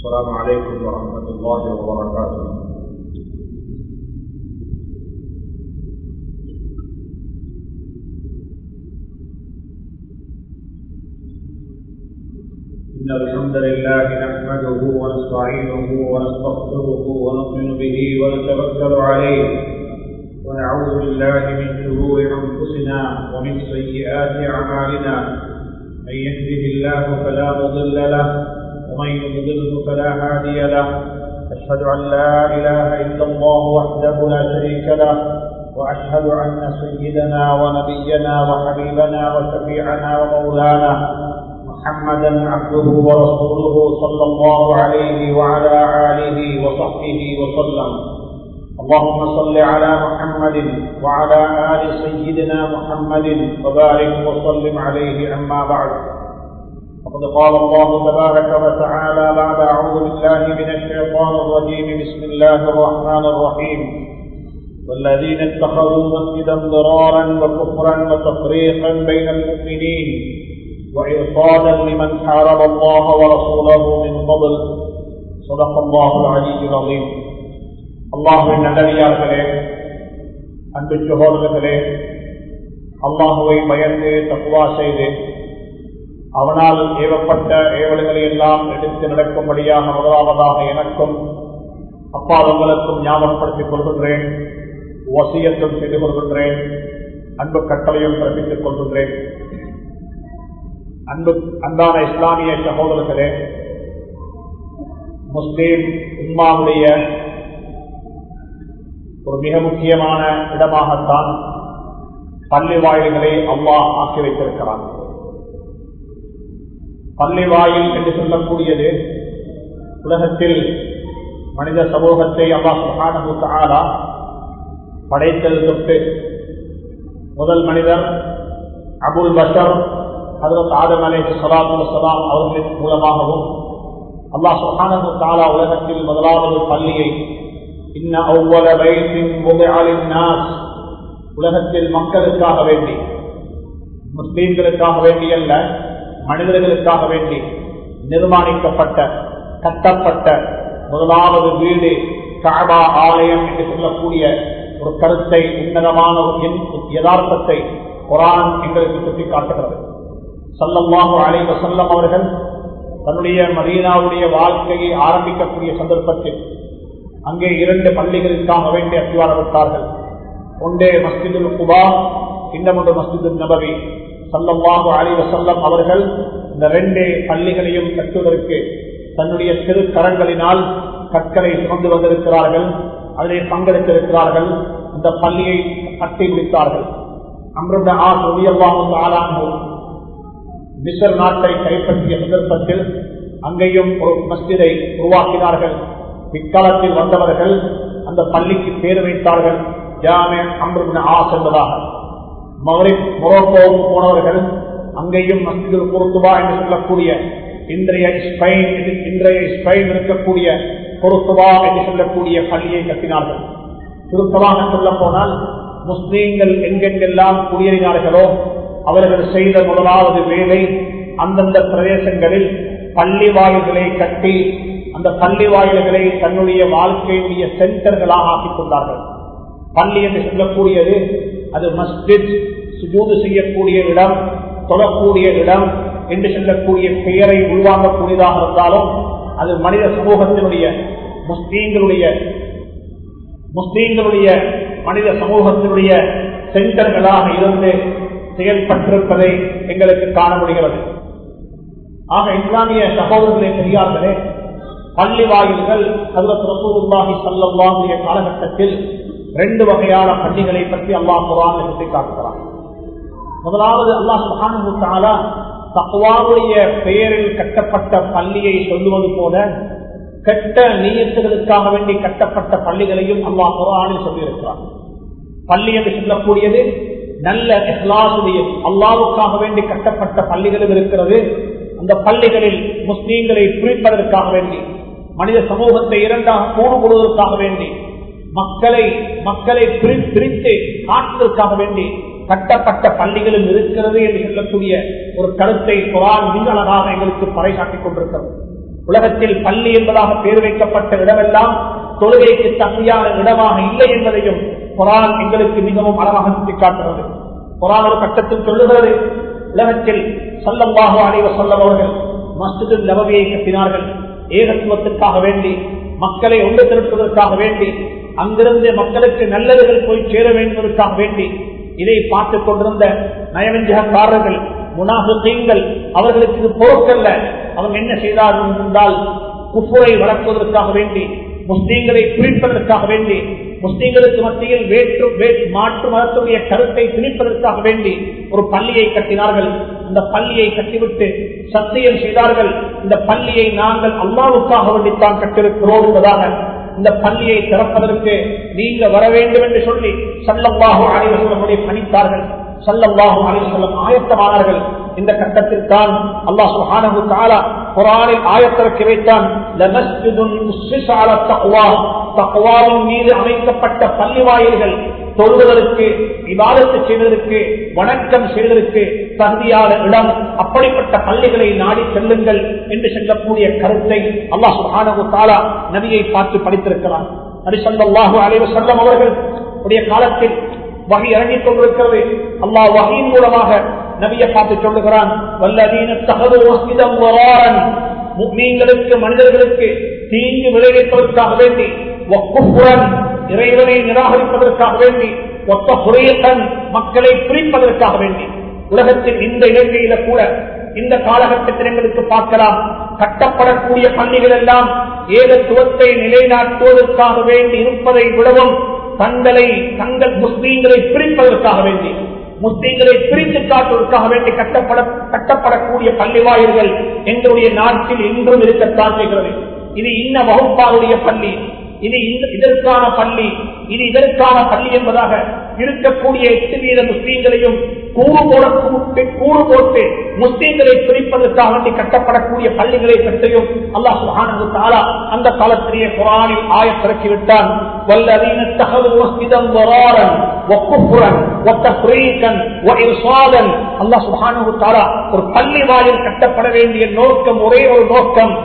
السلام عليكم ورحمة الله وبركاته إن الحمد لله نحمده ونستعينه ونستغفره ونؤمن به ونتوكل عليه ونعوذ بالله من شرور أنفسنا ومن سيئات أعمالنا من يهده الله فلا مضل له ومن يضلله فلا هادي له أشهد أن لا إله إلا الله وحده لا شريك له وأشهد أن سيدنا ونبينا وحبيبنا وشفيعنا ومولانا محمدا عبده ورسوله صلى الله عليه وعلى آله وصحبه وسلم اللهم صل على محمد وعلى آل سيدنا محمد وبارك وسلم عليه أما بعد فقد قال الله تبارك وتعالى بعد أعوذ بالله من الشيطان الرجيم بسم الله الرحمن الرحيم والذين اتخذوا مسجدا ضرارا وكفرا وتفريقا بين المؤمنين وإرصادا لمن حارب الله ورسوله من قبل صدق الله العلي العظيم அல்லாஹுவின் நல்லடியார்களே அன்பு சகோதரர்களே அல்லாஹுவை பயந்து தப்புவா செய்து அவனால் ஏவப்பட்ட ஏவல்களை எல்லாம் எடுத்து நடக்கும்படியாக முதலாவதாக எனக்கும் அப்பாதங்களுக்கும் ஞாபகப்படுத்திக் கொள்கின்றேன் வசியத்தும் செய்து கொள்கின்றேன் அன்பு கட்டளையும் பிறப்பித்துக் கொள்கின்றேன் அன்பு அன்பான இஸ்லாமிய சகோதரர்களே முஸ்லீம் உம்மாவுடைய ஒரு மிக முக்கியமான இடமாகத்தான் பள்ளி வாயில்களை அல்லாஹ் ஆக்கி வைத்திருக்கிறான் பள்ளி வாயில் என்று சொல்லக்கூடியது உலகத்தில் மனித சமூகத்தை அல்லாஹ் சுகானமுக்கு ஆளா படைத்தல் தொட்டு முதல் மனிதர் அபுல் பஷர் ஹதரத் ஆதம் அலை சலாத்து சலாம் அவர்களின் மூலமாகவும் அல்லாஹ் சுஹானு தாலா உலகத்தில் முதலாவது பள்ளியை இன்ன ஒவ்வொரு வயசின் நாஸ் உலகத்தில் மக்களுக்காக வேண்டி முஸ்லீம்களுக்காக வேண்டி அல்ல மனிதர்களுக்காக வேண்டி நிர்மாணிக்கப்பட்ட கட்டப்பட்ட முதலாவது வீடு காபா ஆலயம் என்று சொல்லக்கூடிய ஒரு கருத்தை உன்னதமான ஒரு யதார்த்தத்தை குரான் எங்களுக்கு சுட்டி காட்டுகிறது சல்லமாக அலைவ செல்லம் அவர்கள் தன்னுடைய மதீனாவுடைய வாழ்க்கையை ஆரம்பிக்கக்கூடிய சந்தர்ப்பத்தில் அங்கே இரண்டு பள்ளிகளுக்காக வேண்டி அத்திவாரப்பட்டார்கள் ஒன்றே மஸ்ஜிதுல் குபா இன்னமொன்று மஸ்ஜிதுல் நபவி சல்லமாக அலைவ செல்லம் அவர்கள் இந்த ரெண்டே பள்ளிகளையும் கட்டுவதற்கு தன்னுடைய சிறு கரங்களினால் கற்களை சுமந்து வந்திருக்கிறார்கள் அதிலே பங்கெடுத்திருக்கிறார்கள் அந்த பள்ளியை கட்டி முடித்தார்கள் அம்ருடைய ஆசிரியல்லாமல் ஆளாகும் மிசர் நாட்டை கைப்பற்றிய சந்தர்ப்பத்தில் அங்கேயும் ஒரு மஸ்ஜிதை உருவாக்கினார்கள் பிற்காலத்தில் வந்தவர்கள் அந்த பள்ளிக்கு பேர் வைத்தார்கள் ஜாமே அம்ருபின் ஆஸ் என்பதாக மொரோக்கோவுக்கு போனவர்கள் அங்கேயும் மஸ்ஜிதில் பொருத்துவா என்று சொல்லக்கூடிய இன்றைய ஸ்பெயின் இன்றைய ஸ்பெயின் இருக்கக்கூடிய பொருத்துவா என்று சொல்லக்கூடிய பள்ளியை கட்டினார்கள் சுருக்கமாக சொல்ல போனால் முஸ்லீம்கள் எங்கெங்கெல்லாம் குடியேறினார்களோ அவர்கள் செய்த முதலாவது வேலை அந்தந்த பிரதேசங்களில் பள்ளி வாயில்களை கட்டி அந்த பள்ளி வாயில்களை தன்னுடைய வாழ்க்கையுடைய சென்டர்களாக ஆக்கிக் கொண்டார்கள் பள்ளி என்று சொல்லக்கூடியது அது மஸ்ஜித் சுஜூது செய்யக்கூடிய இடம் தொழக்கூடிய இடம் என்று சொல்லக்கூடிய பெயரை உள்வாங்கக்கூடியதாக இருந்தாலும் அது மனித சமூகத்தினுடைய முஸ்லீம்களுடைய முஸ்லீம்களுடைய மனித சமூகத்தினுடைய சென்டர்களாக இருந்து செயல்பட்டிருப்பதை எங்களுக்கு காண முடிகிறது ஆக இஸ்லாமிய சகோதரர்களே பெரியார்களே பள்ளி வாயில்கள் ஹசரத் ரசூலுல்லாஹி சல்லாஹுடைய காலகட்டத்தில் ரெண்டு வகையான பள்ளிகளை பற்றி அல்லாஹ் குரான் சுட்டி காட்டுகிறான் முதலாவது அல்லாஹ் சுகானுத்தாலா தக்குவாவுடைய பெயரில் கட்டப்பட்ட பள்ளியை சொல்லுவது போல கெட்ட நீயத்துகளுக்காக வேண்டி கட்டப்பட்ட பள்ளிகளையும் அல்லாஹ் குரானில் சொல்லியிருக்கிறார் பள்ளி என்று சொல்லக்கூடியது நல்ல இஸ்லாசுடைய அல்லாவுக்காக வேண்டி கட்டப்பட்ட பள்ளிகளும் இருக்கிறது அந்த பள்ளிகளில் முஸ்லீம்களை பிரிப்பதற்காக வேண்டி மனித சமூகத்தை இரண்டாக கூடுபடுவதற்காக வேண்டி மக்களை மக்களை பிரித்து காட்டுவதற்காக வேண்டி கட்டப்பட்ட பள்ளிகளும் இருக்கிறது என்று சொல்லக்கூடிய ஒரு கருத்தை குரான் மிக அழகாக எங்களுக்கு பறைசாட்டிக் கொண்டிருக்கிறது உலகத்தில் பள்ளி என்பதாக பேர் வைக்கப்பட்ட இடமெல்லாம் தொழுகைக்கு தகுதியான இடமாக இல்லை என்பதையும் குரான் எங்களுக்கு மிகவும் அழகாக சுட்டிக்காட்டுகிறது குரான் ஒரு கட்டத்தில் சொல்லுகிறது உலகத்தில் சல்லம்பாக அனைவ சொல்லவர்கள் மஸ்ஜிது நபவியை கட்டினார்கள் ஏகத்துவத்திற்காக வேண்டி மக்களை ஒன்று திரட்டுவதற்காக வேண்டி அங்கிருந்து மக்களுக்கு நல்லதுகள் போய் சேர வேண்டுவதற்காக வேண்டி இதை பார்த்துக் கொண்டிருந்த நயவஞ்சகக்காரர்கள் முனாஃபிகள் அவர்களுக்கு இது பொறுக்கல்ல அவங்க என்ன செய்தார்கள் என்றால் குப்புரை வளர்ப்பதற்காக வேண்டி முஸ்லீம்களை பிரிப்பதற்காக வேண்டி முஸ்லீம்களுக்கு மத்தியில் வேற்று மாற்று மதத்துடைய கருத்தை திணிப்பதற்காக வேண்டி ஒரு பள்ளியை கட்டினார்கள் அந்த பள்ளியை கட்டிவிட்டு சத்தியம் செய்தார்கள் இந்த பள்ளியை நாங்கள் அல்லாவுக்காக வேண்டித்தான் கட்டிருக்கிறோம் என்பதாக இந்த பள்ளியை திறப்பதற்கு நீங்க வர வேண்டும் என்று சொல்லி சல்லம்பாக அனைவர்களுடைய பணித்தார்கள் சல்லம்பாக அனைவர்களும் ஆயத்தமானார்கள் இந்த கட்டத்தில் தான் அல்லாஹ் சுஹானு தாலா குரானில் ஆயத்திறக்கி வைத்தான் தக்குவாவின் மீது அமைக்கப்பட்ட பள்ளி வாயில்கள் தொழுவதற்கு விவாதத்தை செய்வதற்கு வணக்கம் செய்வதற்கு தகுதியான இடம் அப்படிப்பட்ட பள்ளிகளை நாடி செல்லுங்கள் என்று சொல்லக்கூடிய கருத்தை அல்லாஹ் சுஹானு தாலா நபியை பார்த்து படித்திருக்கிறார் நபி சொல்லாஹு அலைவ செல்லம் அவர்கள் உடைய காலத்தில் வகை இறங்கிக் கொண்டிருக்கிறது அல்லாஹ் வகையின் மூலமாக நபியை பார்த்து சொல்லுகிறான் வல்லதீன தகது மீன்களுக்கு மனிதர்களுக்கு தீங்கு விளைவிப்பதற்காக வேண்டி ஒக்குப்புறன் இறைவனை நிராகரிப்பதற்காக வேண்டி ஒத்த குறையத்தன் மக்களை பிரிப்பதற்காக வேண்டி உலகத்தில் இந்த இலங்கையில கூட இந்த காலகட்டத்தில் எங்களுக்கு பார்க்கலாம் கட்டப்படக்கூடிய பள்ளிகள் எல்லாம் ஏகத்துவத்தை நிலைநாட்டுவதற்காக வேண்டி இருப்பதை விடவும் தங்களை தங்கள் முஸ்லீம்களை பிரிப்பதற்காக வேண்டி முஸ்லீம்களை பிரித்து காட்டுவதற்காக வேண்டி கட்டப்பட கட்டப்படக்கூடிய பள்ளி வாயில்கள் எங்களுடைய நாட்டில் இன்றும் இருக்கத்தான் செய்கிறது இது இன்ன வகுப்பாருடைய பள்ளி இது இதற்கான பள்ளி இது இதற்கான பள்ளி என்பதாக இருக்கக்கூடிய எட்டு வீத முஸ்லீம்களையும் கூறு போட கூறு போட்டு முஸ்லீம்களை பிரிப்பதற்காக வேண்டி கட்டப்படக்கூடிய பள்ளிகளை பற்றியும் அல்லாஹ் சுஹானு தாலா அந்த காலத்திலேயே குரானில் ஆயத்திறக்கி விட்டான் والذين اتخذوا مسجدا ضرارا وكفرا وتفريقا وارصادا الله سبحانه وتعالى ஒரு பள்ளி வாயில் கட்டப்பட வேண்டிய நோக்கம் ஒரே ஒரு நோக்கம்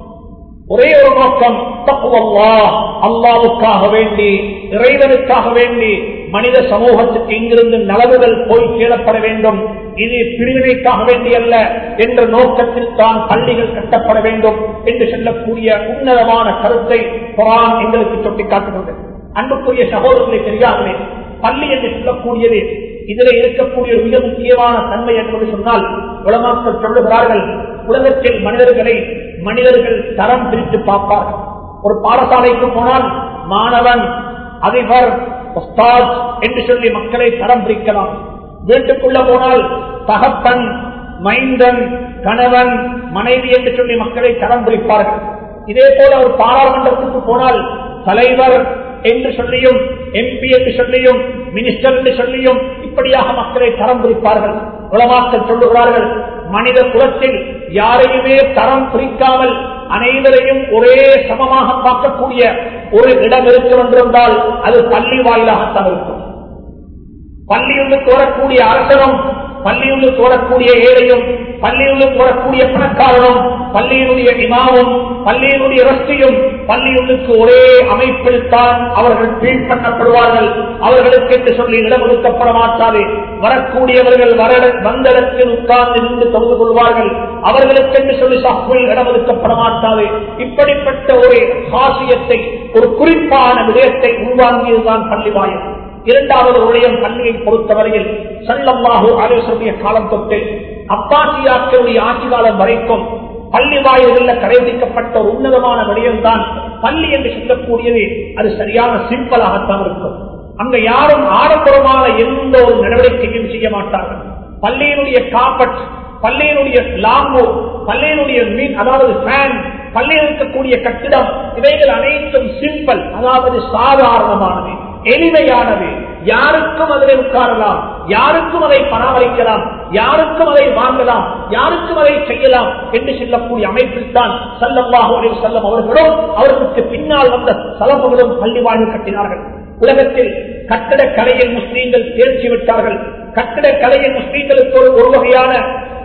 ஒரே ஒரு நோக்கம் தப்புவல்லா அல்லாவுக்காக வேண்டி இறைவனுக்காக வேண்டி மனித சமூகத்துக்கு இங்கிருந்து நலவுகள் போய் சேரப்பட வேண்டும் இது பிரிவினைக்காக வேண்டி அல்ல என்ற நோக்கத்தில் தான் பள்ளிகள் கட்டப்பட வேண்டும் என்று சொல்லக்கூடிய உன்னதமான கருத்தை குரான் எங்களுக்கு சுட்டிக்காட்டுகிறது அன்புக்குரிய சகோதரர்களை தெரியாமலே பள்ளி என்று சொல்லக்கூடியது இதில் இருக்கக்கூடிய ஒரு மிக முக்கியமான தன்மை என்பது சொன்னால் உலமாக்கள் சொல்லுகிறார்கள் உலகத்தில் மனிதர்களை மனிதர்கள் தரம் பிரித்து பார்ப்பார்கள் ஒரு பாடசாலைக்கு போனால் மாணவன் அதிபர் உஸ்தாத் என்று சொல்லி மக்களை தரம் பிரிக்கலாம் வீட்டுக்குள்ள போனால் தகப்பன் மைந்தன் கணவன் மனைவி என்று சொல்லி மக்களை தரம் பிரிப்பார்கள் இதே போல ஒரு பாராளுமன்றத்துக்கு போனால் தலைவர் என்று சொல்லியும் எம்பி என்று சொல்லியும் மினிஸ்டர் என்று சொல்லியும் இப்படியாக மக்களை தரம் பிரிப்பார்கள் உலமாக்கள் சொல்லுகிறார்கள் மனித குலத்தில் யாரையுமே தரம் பிரிக்காமல் அனைவரையும் ஒரே சமமாக பார்க்கக்கூடிய ஒரு இடம் இருக்கும் என்றிருந்தால் அது பள்ளி வாயிலாகத்தான் இருக்கும் பள்ளியுள்ளுக்கு வரக்கூடிய அரசனும் பள்ளியுள்ளுக்கு வரக்கூடிய ஏழையும் பள்ளியுள்ளுக்கு வரக்கூடிய பணக்காரனும் பள்ளியினுடைய இமாவும் பள்ளியினுடைய ரஸ்தியும் பள்ளியுள்ளுக்கு ஒரே அமைப்பில் தான் அவர்கள் ட்ரீட் பண்ணப்படுவார்கள் அவர்களுக்கு என்று சொல்லி இடம் ஒதுக்கப்பட மாட்டாது வரக்கூடியவர்கள் வந்தடத்தில் உட்கார்ந்து நின்று தொழுது கொள்வார்கள் அவர்களுக்கு என்று சொல்லி சப்பில் இடம் ஒதுக்கப்பட மாட்டாது இப்படிப்பட்ட ஒரு காசியத்தை ஒரு குறிப்பான விடயத்தை உள்வாங்கியதுதான் பள்ளி வாயில் இரண்டாவது உடையம் பள்ளியை பொறுத்தவரையில் சல்லம்மாஹு ஆலோசனைய காலம் தொட்டு அப்பாசியாக்களுடைய ஆட்சி காலம் வரைக்கும் பள்ளி வாயில்களில் கடைபிடிக்கப்பட்ட ஒரு உன்னதமான விடயம்தான் பள்ளி என்று சொல்லக்கூடியது அது சரியான சிம்பிளாகத்தான் இருக்கும் அங்க யாரும் ஆடம்பரமான எந்த ஒரு நடவடிக்கையும் செய்ய மாட்டார்கள் பள்ளியினுடைய காப்பட் பள்ளியினுடைய லாம்பு பள்ளியினுடைய மீன் அதாவது ஃபேன் பள்ளியில் இருக்கக்கூடிய கட்டிடம் இவைகள் அனைத்தும் சிம்பிள் அதாவது சாதாரணமானது எளிமையானது யாருக்கும் அதில் உட்காரலாம் யாருக்கும் அதை பராமரிக்கலாம் யாருக்கும் அதை வாங்கலாம் யாருக்கும் அதை செய்யலாம் என்று சொல்லக்கூடிய அமைப்பில் தான் சல்லம்பாக செல்லம் அவர்களும் அவர்களுக்கு பின்னால் வந்த சலம்புகளும் பள்ளி வாழ்வு கட்டினார்கள் உலகத்தில் கட்டட கலையில் முஸ்லீம்கள் தேர்ச்சி விட்டார்கள் கட்டட கலையில் முஸ்லீம்களுக்கு ஒரு ஒரு வகையான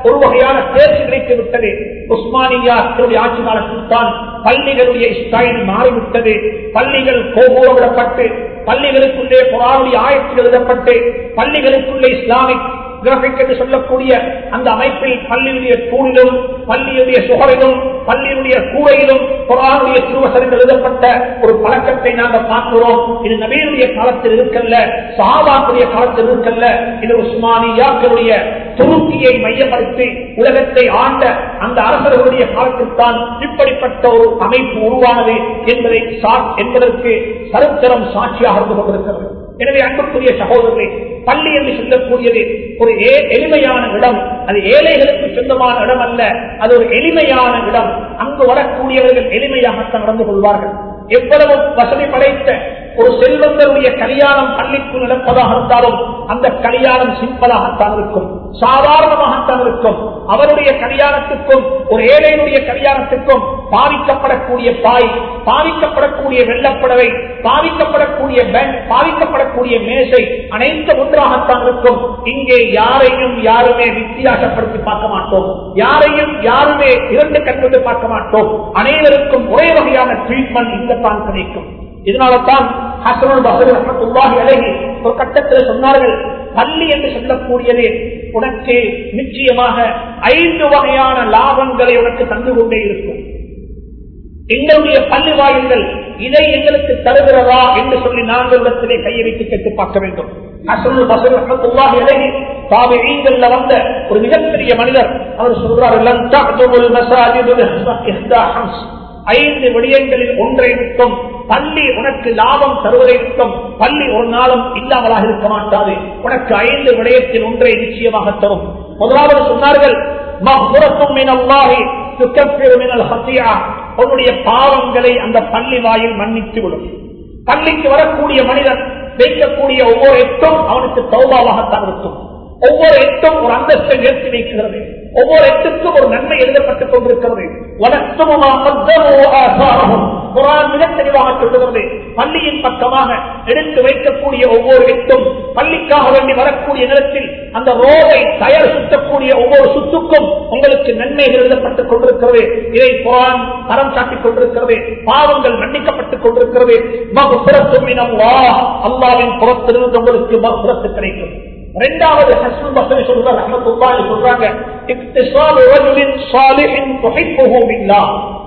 ஒரு வகையான தேர்ச்சி கிடைத்து விட்டது உஸ்மானியாக்களுடைய ஆட்சி காலத்தில் தான் பள்ளிகளுடைய ஸ்டைல் மாறிவிட்டது பள்ளிகள் கோபுரவிடப்பட்டு பள்ளிகளுக்குள்ளே குரானுடைய ஆயத்தில் எழுதப்பட்டு பள்ளிகளுக்குள்ளே இஸ்லாமிக் கிராபிக் என்று சொல்லக்கூடிய அந்த அமைப்பில் பள்ளியுடைய தூணிலும் பள்ளியுடைய சுகரிலும் பள்ளியுடைய கூரையிலும் குரானுடைய திருவசனங்கள் எழுதப்பட்ட ஒரு பழக்கத்தை நாங்கள் பார்க்கிறோம் இது நபீனுடைய காலத்தில் இருக்கல்ல சஹாபாக்குடைய காலத்தில் இருக்கல்ல இது உஸ்மானியாக்களுடைய துருக்கியை மையப்படுத்தி உலகத்தை ஆண்ட அந்த அரசர்களுடைய காலத்தில் தான் இப்படிப்பட்ட ஒரு அமைப்பு உருவானது என்பதை சா- என்பதற்கு சரித்திரம் சாட்சியாக இருந்து கொண்டிருக்கிறது எனவே அன்புக்குரிய சகோதரர்களே பள்ளி என்று சொல்லக்கூடியது ஒரு ஏ- எளிமையான இடம் அது ஏழைகளுக்கு சொந்தமான இடம் அல்ல அது ஒரு எளிமையான இடம் அங்கு வரக்கூடியவர்கள் எளிமையாகத்தான் நடந்து கொள்வார்கள் எவ்வளவு வசதி படைத்த ஒரு செல்வந்தருடைய கல்யாணம் பள்ளிக்குள் நடப்பதாக இருந்தாலும் அந்த கல்யாணம் சிம்பிளாகத்தான் இருக்கும் சாதாரணமாகத்தான் இருக்கும் அவருடைய கல்யாணத்துக்கும் ஒரு ஏழையினுடைய கல்யாணத்துக்கும் பாவிக்கப்படக்கூடிய பாய் பாவிக்கப்படக்கூடிய வெள்ளப்படவை பாவிக்கப்படக்கூடிய பெஞ்ச் பாவிக்கப்படக்கூடிய மேசை அனைத்து ஒன்றாகத்தான் இருக்கும் இங்கே யாரையும் யாருமே வித்தியாசப்படுத்தி பார்க்க மாட்டோம் யாரையும் யாருமே இரண்டு கண்கொண்டு பார்க்க மாட்டோம் அனைவருக்கும் ஒரே வகையான ட்ரீட்மெண்ட் இங்கத்தான் கிடைக்கும் இதனால தான் ஹசனுல் பசர் ரஹமத்துல்லாஹி அலைஹி ஒரு கட்டத்தில் சொன்னார்கள் பள்ளி என்று சொல்லக்கூடியது உனக்கு நிச்சயமாக ஐந்து வகையான லாபங்களை உனக்கு தந்து கொண்டே இருக்கும் எங்களுடைய பள்ளி வாயில்கள் இதை எங்களுக்கு தருகிறதா என்று சொல்லி நாங்கள் இடத்திலே கையை வைத்து கேட்டு பார்க்க வேண்டும் ஹசனுல் பசர் ரஹமத்துல்லாஹி அலைஹி தாபிஈங்கள்ல வந்த ஒரு மிகப்பெரிய மனிதர் அவர் சொல்றார் "லன் தஅதுல் மசாஜிது இஹ்தா ஹம்ஸ்." ஐந்து விடயங்களில் ஒன்றை விட்டும் பள்ளி உனக்கு லாபம் தருவதை விட்டும் பள்ளி ஒரு நாளும் இல்லாமலாக இருக்க மாட்டாது உனக்கு ஐந்து விடயத்தில் ஒன்றை நிச்சயமாக தரும் முதலாவது சொன்னார்கள் "மஃபுரத்தும் மினல்லாஹி துகஃபிரு மினல் ஹத்தியா." உன்னுடைய பாவங்களை அந்த பள்ளி வாயில் மன்னித்து விடும் பள்ளிக்கு வரக்கூடிய மனிதன் வைக்கக்கூடிய ஒவ்வொரு எட்டும் அவனுக்கு தௌபாவாகத்தான் இருக்கும் ஒவ்வொரு எட்டும் ஒரு அந்தஸ்தை உயர்த்தி வைக்கிறது ஒவ்வொரு எட்டுக்கும் ஒரு நன்மை எழுதப்பட்டுக் கொண்டிருக்கிறது வளர்த்துமா குரான் மிக தெளிவாக சொல்லுகிறது பள்ளியின் பக்கமாக எடுத்து வைக்கக்கூடிய ஒவ்வொரு எட்டும் பள்ளிக்காக வேண்டி வரக்கூடிய நேரத்தில் அந்த ரோடை தயார் சுத்தக்கூடிய ஒவ்வொரு சுத்துக்கும் உங்களுக்கு நன்மைகள் எழுதப்பட்டுக் கொண்டிருக்கிறது இதை குரான் தரம் சாட்டிக் கொண்டிருக்கிறது பாவங்கள் மன்னிக்கப்பட்டுக் கொண்டிருக்கிறது மகுபுரத்தும் அல்லாவின் புறத்திலிருந்து உங்களுக்கு மகுபுரத்து கிடைக்கும் இரண்டாவது ஹஸ்புல் பசரி சொல்றாங்க ரஹமத்துல்லாஹி சொல்றாங்க இக்திசால் ரஜுலின் சாலிஹின் துஹிப்புஹு பில்லாஹ்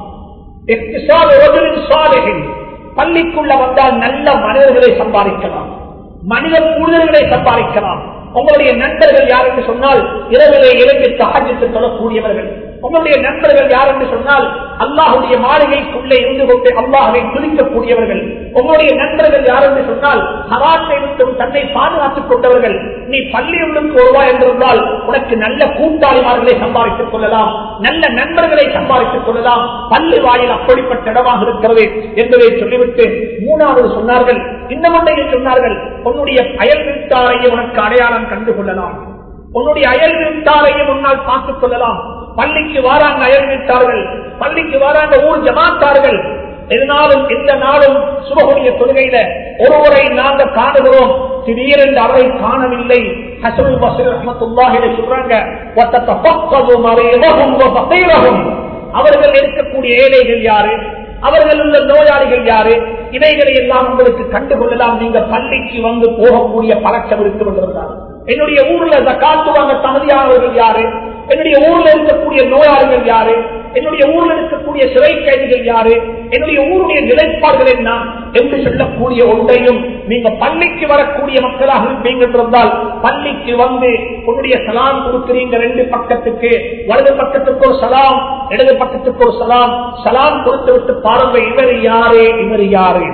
இக்திசால் ரஜுலின் சாலிஹின் பள்ளிக்குள்ள வந்தால் நல்ல மனிதர்களை சம்பாதிக்கலாம் மனித புனிதர்களை சம்பாதிக்கலாம் உங்களுடைய நண்பர்கள் யார் என்று சொன்னால் இரவிலே இறங்கி தகஜத்து சொல்லக்கூடியவர்கள் உங்களுடைய நண்பர்கள் யார் என்று சொன்னால் அல்லாஹுடைய மாளிகைக்குள்ளே இருந்து கொண்டு அல்லாஹை துதிக்கக்கூடியவர்கள் உங்களுடைய நண்பர்கள் யார் என்று சொன்னால் ஹராத்தை விட்டும் தன்னை பாதுகாத்துக் கொண்டவர்கள் நீ பள்ளியுள்ளுக்கு வருவாய் என்றிருந்தால் உனக்கு நல்ல கூட்டாளிமார்களை சம்பாதித்துக் கொள்ளலாம் நல்ல நண்பர்களை சம்பாதித்துக் கொள்ளலாம் பள்ளி வாயில் அப்படிப்பட்ட இடமாக இருக்கிறது என்பதை சொல்லிவிட்டு மூணாவது சொன்னார்கள் இந்த மண்டையில் சொன்னார்கள் உன்னுடைய அயல் வீட்டாரையும் உனக்கு அடையாளம் கண்டு கொள்ளலாம் உன்னுடைய அயல் வீட்டாரையும் உன்னால் பார்த்துக் கொள்ளலாம் பள்ளிக்கு வாராங்க அயல் வீட்டார்கள் பள்ளிக்கு வாராங்க ஊர் ஜமாத்தார்கள் எதனாலும் எந்த நாளும் சுபகுடைய தொழுகையில ஒருவரை நாங்கள் காணுகிறோம் திடீரென்று அவரை காணவில்லை ஹசனுல் பசீர் ரஹமத்துல்லாஹில சொல்றாங்க "வத்தத்தஃபக்கது மறைவஹும் வபசீரஹும்." அவர்கள் இருக்கக்கூடிய ஏழைகள் யாரு அவர்கள் உள்ள நோயாளிகள் யாரு இவைகளை எல்லாம் உங்களுக்கு கண்டுகொள்ளலாம் நீங்க பள்ளிக்கு வந்து போகக்கூடிய பழக்கம் இருக்கு என்றிருந்தார் என்னுடைய ஊர்ல காத்து வாங்க தகுதியானவர்கள் யாரு என்னுடைய ஊர்ல இருக்கக்கூடிய நோயாளிகள் யாரு என்னுடைய ஊர்ல இருக்கக்கூடிய சிறை கைதிகள் யாரு என்னுடைய ஊருடைய நிலைப்பாடுகள் என்ன என்று சொல்லக்கூடிய ஒன்றையும் நீங்க பள்ளிக்கு வரக்கூடிய மக்களாக இருப்பீங்க என்றிருந்தால் பள்ளிக்கு வந்து உன்னுடைய சலாம் கொடுக்கிறீங்க ரெண்டு பக்கத்துக்கு வலது பக்கத்துக்கு ஒரு சலாம் இடது பக்கத்துக்கு ஒரு சலாம் சலாம் கொடுத்து விட்டு பாருங்க இவர் யாரு இவர் யாரு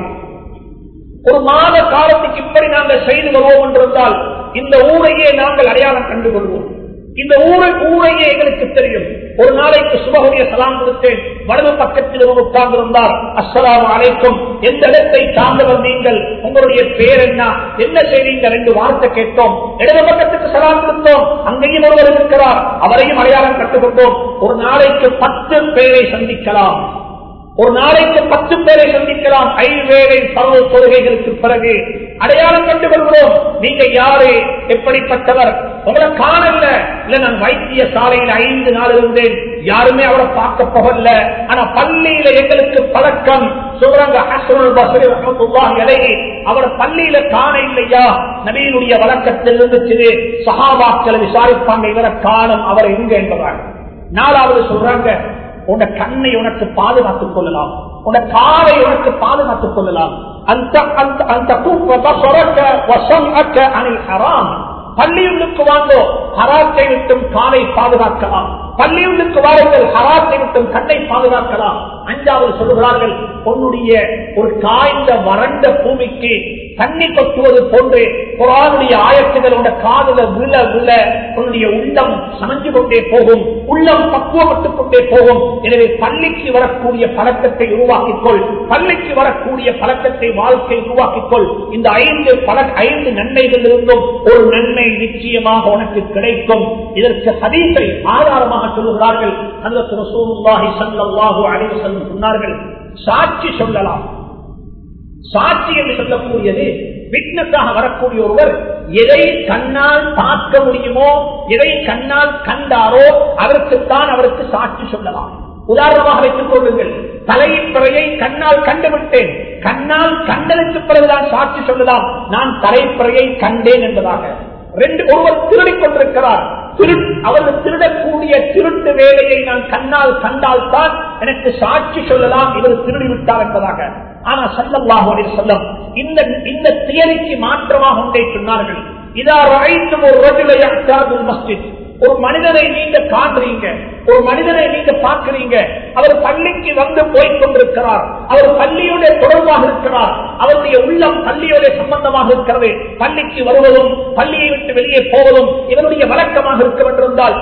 ஒரு மாத காலத்துக்கு இப்படி நாங்கள் செய்து வருவோம் என்றிருந்தால் இந்த ஊரையே நாங்கள் அடையாளம் கண்டு கொள்வோம் இந்த ஊரை ஊரையே எங்களுக்கு தெரியும் ஒரு நாளைக்கு சுபகுடைய சலாம் கொடுத்தேன் வலது பக்கத்தில் ஒரு உட்கார்ந்து இருந்தார் அஸ்ஸலாமு அலைக்கும் எந்த இடத்தை சார்ந்தவர் நீங்கள் உங்களுடைய பேர் என்ன என்ன செய்வீங்க ரெண்டு வார்த்தை கேட்டோம் இடது பக்கத்துக்கு சலாம் கொடுத்தோம் அங்கேயும் ஒருவர் இருக்கிறார் அவரையும் அடையாளம் கட்டுக்கொண்டோம் ஒரு நாளைக்கு பத்து பேரை சந்திக்கலாம் ஒரு நாளைக்கு பத்து பேரை சந்திக்கலாம் ஐவேளை பருவ தொழுகைகளுக்கு பிறகு அடையாளம் கண்டு கொள்கிறோம் நீங்க யாரு எப்படிப்பட்டவர் உங்களை காணல இல்ல நான் வைத்திய சாலையில் ஐந்து நாள் இருந்தேன் யாருமே அவரை பார்க்க போகல ஆனா பள்ளியில எங்களுக்கு பழக்கம் சொல்றாங்க ஹஸ்ரல் பஸ்ரி ரஹ்மத்துல்லாஹி அலைஹி அவர் பள்ளியில காண இல்லையா நபியினுடைய வழக்கத்தில் இருந்துச்சு சஹாபாக்களை விசாரிப்பாங்க இவரை காணும் அவர் எங்க என்பதாக நாலாவது சொல்றாங்க உன்னை கண்ணை உனக்கு பாதுகாத்துக் கொள்ளலாம் உன்னை காலை உனக்கு பாதுகாத்துக் கொள்ளலாம் அந்த அந்த அந்த அனில் ஹராம் பள்ளியுள்ளுக்கு வாங்கோ ஹராத்தை விட்டும் காலை பாதுகாக்கலாம் பள்ளியுள்ளுக்கு வாருங்கள் ஹராத்தை விட்டும் கண்ணை பாதுகாக்கலாம் அஞ்சாவது சொல்லுகிறார்கள் உன்னுடைய ஒரு காய்ந்த வறண்ட பூமிக்கு தண்ணி கொட்டுவது போன்று குரானுடைய ஆயத்துகள் உடைய காதல விழ விழ உன்னுடைய உள்ளம் சமைஞ்சு கொண்டே போகும் உள்ளம் பக்குவப்பட்டுக் கொண்டே போகும் எனவே பள்ளிக்கு வரக்கூடிய பழக்கத்தை உருவாக்கிக்கொள் பள்ளிக்கு வரக்கூடிய பழக்கத்தை வாழ்க்கை உருவாக்கிக்கொள் இந்த ஐந்து பல ஐந்து நன்மைகள் இருந்தும் ஒரு நன்மை நிச்சயமாக உனக்கு கிடைக்கும் இதற்கு ஹதீஸை ஆதாரமாக சொல்லுகிறார்கள் அதற்கு ரசூலுல்லாஹி ஸல்லல்லாஹு அலைஹி வஸல்லம் சொன்னார்கள் சாட்சி சொல்லலாம் சாட்சி என்று சொல்லக்கூடியது விட்னஸாக வரக்கூடிய ஒருவர் எதை கண்ணால் பார்க்க முடியுமோ எதை கண்ணால் கண்டாரோ அதற்குத்தான் அவருக்கு சாட்சி சொல்லலாம் உதாரணமாக வைத்துக் கொள்ளுங்கள் தலைப்பிறையை கண்ணால் கண்டுவிட்டேன் கண்ணால் கண்டதற்கு பிறகுதான் சாட்சி சொல்லலாம் நான் தலைப்பிறையை கண்டேன் என்பதாக ரெண்டு ஒருவர் திருடிக் கொண்டிருக்கிறார் திரு அவர்கள் திருடக்கூடிய திருட்டு வேலையை நான் கண்ணால் கண்டால் தான் எனக்கு சாட்சி சொல்லலாம் இவர் திருடி விட்டார் என்பதாக ஆனா சல்லல்லாஹு சொல்லம் இந்த இந்த தியரிக்கு மாற்றமாக ஒன்றை சொன்னார்கள் இதா அழைத்தும் ஒரு ரஜுலை மஸ்ஜித் ஒரு மனிதனை நீங்க காண்றீங்க ஒரு மனிதனை நீங்க பார்க்கிறீங்க அவர் பள்ளிக்கு வந்து போய் கொண்டிருக்கிறார் அவர் பள்ளியோட தொடர்பாக இருக்கிறார் அவருடைய உள்ளம் பள்ளியோட சம்பந்தமாக இருக்கிறது பள்ளிக்கு வருவதும் பள்ளியை விட்டு வெளியே போவதும் இவருடைய வழக்கமாக இருக்க வேண்டியிருந்தால்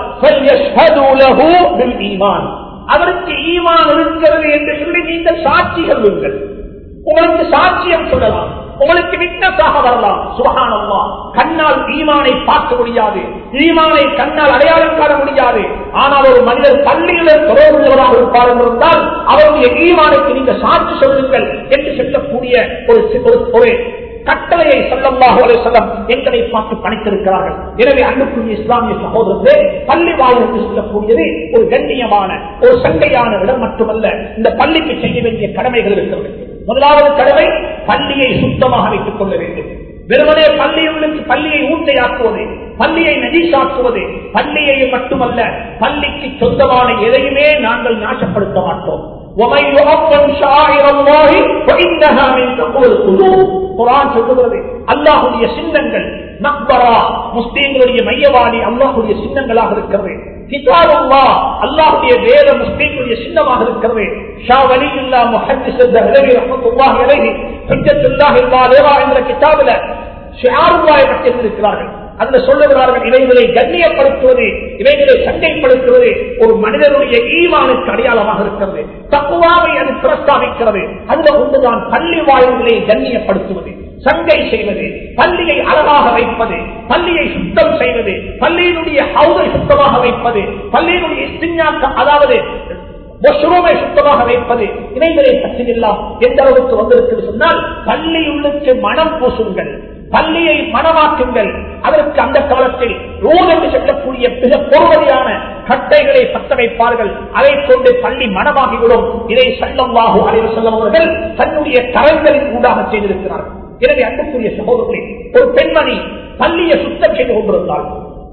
அவருக்கு ஈமான் இருக்கிறது என்று சொல்லி நீங்கள் சாட்சிகள் உங்கள் உங்களுக்கு சாட்சியம் சொல்லலாம் உங்களுக்கு விட்னஸாக வரலாம் சுகானம்மா கண்ணால் ஈமானை பார்க்க முடியாது ஈமானை கண்ணால் அடையாளம் காண முடியாது ஆனால் ஒரு மனிதர் பள்ளியில தொடர்புள்ளவராக இருப்பார் என்றிருந்தால் அவருடைய ஈமானுக்கு நீங்க சாட்சி சொல்லுங்கள் என்று சொல்லக்கூடிய ஒரு ஒரு கட்டளையை சொல்லமாக செல்லம் எங்களை பார்த்து பணித்திருக்கிறார்கள் எனவே அன்புக்குரிய இஸ்லாமிய சகோதரர்களே பள்ளி வாழ் என்று சொல்லக்கூடியது ஒரு கண்ணியமான ஒரு சண்டையான இடம் மட்டுமல்ல இந்த பள்ளிக்கு செய்ய வேண்டிய கடமைகள் இருக்கிறது முதலாவது கடமை பள்ளியை சுத்தமாக வைத்துக் கொள்ள வேண்டும் வெறுமனே பள்ளியுள்ளுக்கு பள்ளியை ஊட்டையாக்குவது பள்ளியை நஜீசாக்குவது பள்ளியை மட்டுமல்ல பள்ளிக்கு சொந்தமான எதையுமே நாங்கள் நாசப்படுத்த மாட்டோம் ومن يعظم شعائر الله فإنها من تقوى القلوب குரான் சொல்லுகிறது அல்லாஹுடைய சின்னங்கள் மக்பரா முஸ்லீம்களுடைய மையவாடி அல்லாஹுடைய சின்னங்களாக இருக்கிறது கிதாப் அல்லா அல்லாஹுடைய வேத முஸ்லீம்களுடைய சின்னமாக இருக்கிறது ஷா வலியுல்லா முஹத்திஸ் அலவி ரஹ்மத்துல்லாஹி அலைஹி ஹுஜ்ஜத்துல்லாஹி பாலிகா என்ற கிதாபில் ஷிஆருல்லாஹி பற்றி இருக்கிறார்கள் அதுல சொல்லுகிறார்கள் இவைகளை கண்ணியப்படுத்துவது இவைகளை சண்டைப்படுத்துவது ஒரு மனிதனுடைய ஈவானுக்கு அடையாளமாக இருக்கிறது தப்புவாவை அது பிரஸ்தாபிக்கிறது அதுல ஒன்றுதான் பள்ளி வாயில்களை கண்ணியப்படுத்துவது சங்கை செய்வது பள்ளியை அழகாக வைப்பது பள்ளியை சுத்தம் செய்வது பள்ளியினுடைய ஹவுதை சுத்தமாக வைப்பது பள்ளியினுடைய சிஞ்ஞாக்க அதாவது மஷ்ரூமை சுத்தமாக வைப்பது இவைகளை பற்றியெல்லாம் எந்த அளவுக்கு வந்திருக்கு சொன்னால் பள்ளியுள்ளுக்கு மனம் பூசுங்கள் பள்ளியை மனமாக்குங்கள் அதற்கு அந்த காலத்தில் ரோல் என்று சொல்லக்கூடிய மிக பொறுமதியான கட்டைகளை பத்த வைப்பார்கள் அதை கொண்டு பள்ளி மனமாகிவிடும் இதை சல்லம்வாகு அலைவர் செல்லவர்கள் தன்னுடைய கரங்களின் ஊடாக செய்திருக்கிறார்கள் எனவே அன்புக்குரிய சகோதரர்களே ஒரு பெண்மணி பள்ளியை சுத்தம் செய்து கொண்டிருந்தாள்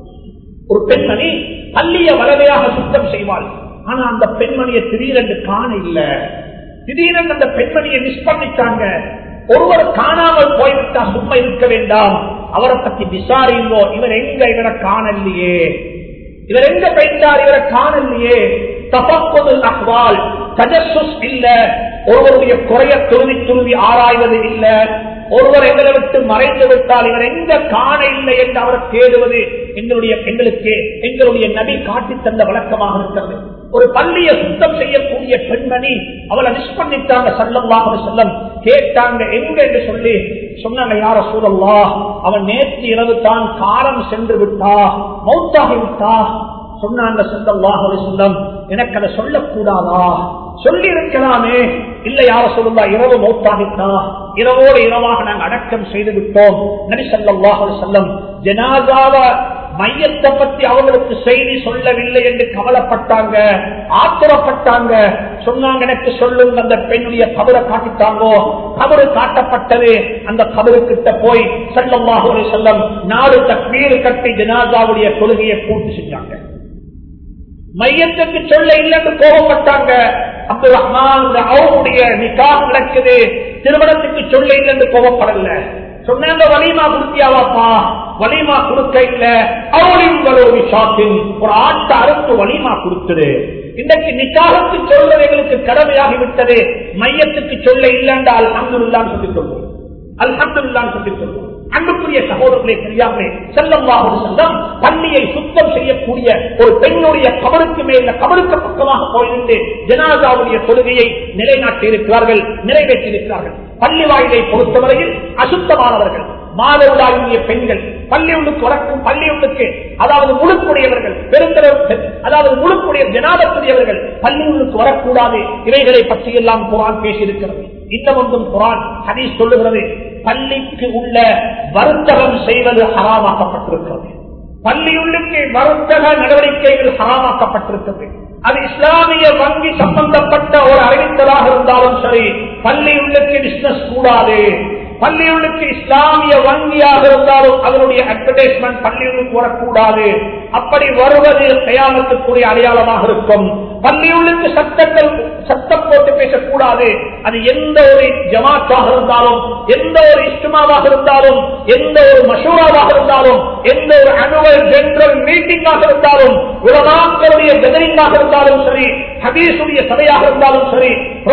ஒரு பெண்மணி பள்ளிய வளமையாக சுத்தம் செய்வாள் ஆனா அந்த பெண்மணியை திடீரென்று காண இல்ல திடீரென்று அந்த பெண்மணியை மிஸ் பண்ணிட்டாங்க ஒருவர் காணாமல் போய்விட்டா சும்மா இருக்க வேண்டாம் அவரை பத்தி விசாரிங்கோ இவர் எங்க இவரை காணலையே இவர் எங்க போயிட்டார் இவரை காணலையே தபப்பொருள் அஹ்வால் தஜசுஸ் இல்ல ஒருவருடைய குறைய துருவி துருவி ஆராய்வது இல்ல ஒருவர் எங்களை விட்டு மறைந்து விட்டால் இவர் எங்க காண இல்லை என்று அவர் தேடுவது எங்களுடைய எங்களுக்கு எங்களுடைய நபி காட்டி தந்த வழக்கமாக இருக்கிறது ஒரு பள்ளியை சுத்தம் செய்யக்கூடிய பெண்மணி அவளை மிஸ் பண்ணிட்டாங்க சல்லல்லாஹு செல்லம் கேட்டாங்க எங்க என்று சொல்லி சொன்னாங்க யார சூழல்லா அவன் நேற்று இரவு தான் காலம் சென்று விட்டா மௌத்தாகி விட்டா சொன்னாங்க சல்லல்லாஹு செல்லம் எனக்கு அதை சொல்லக்கூடாதா சொல்லி இருக்கலாமே இல்ல யார சொல்லுந்தா இரவு மௌத்தாகிட்டா இரவோடு இரவாக நாங்கள் அடக்கம் செய்து விட்டோம் நபி சல்லாஹு செல்லம் ஜனாதாவ மையத்தை பத்தி அவங்களுக்கு செய்தி சொல்லவில்லை என்று கவலைப்பட்டாங்க ஆத்திரப்பட்டாங்க சொன்னாங்க எனக்கு சொல்லுங்க அந்த பெண்ணுடைய கபரை காட்டிட்டாங்கோ கபரு காட்டப்பட்டது அந்த கபரு கிட்ட போய் செல்லமாக செல்லம் நாலு தக்மீர் கட்டி ஜனாதாவுடைய கொள்கையை பூர்த்தி செஞ்சாங்க மையத்துக்கு சொல்ல இல்லைன்னு கோபப்பட்டாங்க அப்துல் ரஹ்மான் அவருடைய நிக்காக நடக்குது திருமணத்துக்கு சொல்ல இல்லைன்னு கோபப்படல சொன்னாங்க வலிமா குடுத்தியாவாப்பா வலிமா கொடுக்க இல்ல அவளிங்களோ விஷாத்தின் ஒரு ஆட்ட அறுத்து வலிமா கொடுத்தது இன்றைக்கு நிக்காகத்து சொல்வது எங்களுக்கு கடமையாகி விட்டது மையத்துக்கு சொல்ல இல்லைன்றால் அல்ஹம்துல்லான்னு சொல்லி சொல்வோம் அல்ஹம்துல்லான்னு சொல்லி சொல்வோம் அன்புக்குரிய சகோதரர்களே தெரியாமலே செல்லம்வாக செல்லம் பள்ளியை சுத்தம் செய்யக்கூடிய ஒரு பெண்ணுடைய கபருக்கு மேல கபருக்கு பக்கமாக போயிருந்து ஜனாதாவுடைய கொள்கையை நிலைநாட்டி இருக்கிறார்கள் நிறைவேற்றி இருக்கிறார்கள் பள்ளி வாயிலை பொறுத்தவரையில் அசுத்தமானவர்கள் மாதவிடாயுடைய பெண்கள் பள்ளியுள்ளுக்கு வரக்கும் பள்ளியுள்ளுக்கு அதாவது முழுக்குடையவர்கள் பெருந்தளவு அதாவது முழுக்குடைய ஜனாதத்துடையவர்கள் பள்ளியுள்ளுக்கு வரக்கூடாது இவைகளை பற்றி எல்லாம் குரான் பேசியிருக்கிறது இன்னும் ஒன்றும் குரான் ஹதீஸ் சொல்லுகிறது பள்ளிக்கு உள்ள வர்த்தகம் செய்வது ஹராமாக்கப்பட்டிருக்கிறது பள்ளியுள்ளுக்கு வர்த்தக நடவடிக்கைகள் ஹராமாக்கப்பட்டிருக்கிறது அது இஸ்லாமிய வங்கி சம்பந்தப்பட்ட ஒரு அறிவித்தலாக இருந்தாலும் சரி பள்ளியுள்ளுக்கு பிசினஸ் கூடாது பள்ளியுள்ளுக்கு இஸ்லாமிய வங்கியாக இருந்தாலும் அதனுடைய அட்வர்டைஸ்மெண்ட் பள்ளியுள்ளுக்கு வரக்கூடாது அப்படி வருவது தயாரத்துக்குரிய அடையாளமாக இருக்கும் பள்ளியுள்ளுக்கு சட்டங்கள் சட்டம் போட்டு பேசக்கூடாது அது எந்த ஒரு ஜமாத்தாக இருந்தாலும் எந்த ஒரு இஸ்துமாவாக இருந்தாலும் எந்த ஒரு மசூராவாக இருந்தாலும் எந்த ஒரு அனுவல் ஜெனரல் மீட்டிங்காக இருந்தாலும் உலமாக்களுடைய கெதரிங்காக இருந்தாலும் சரி ஹபீசுடைய சபையாக இருந்தாலும் சரி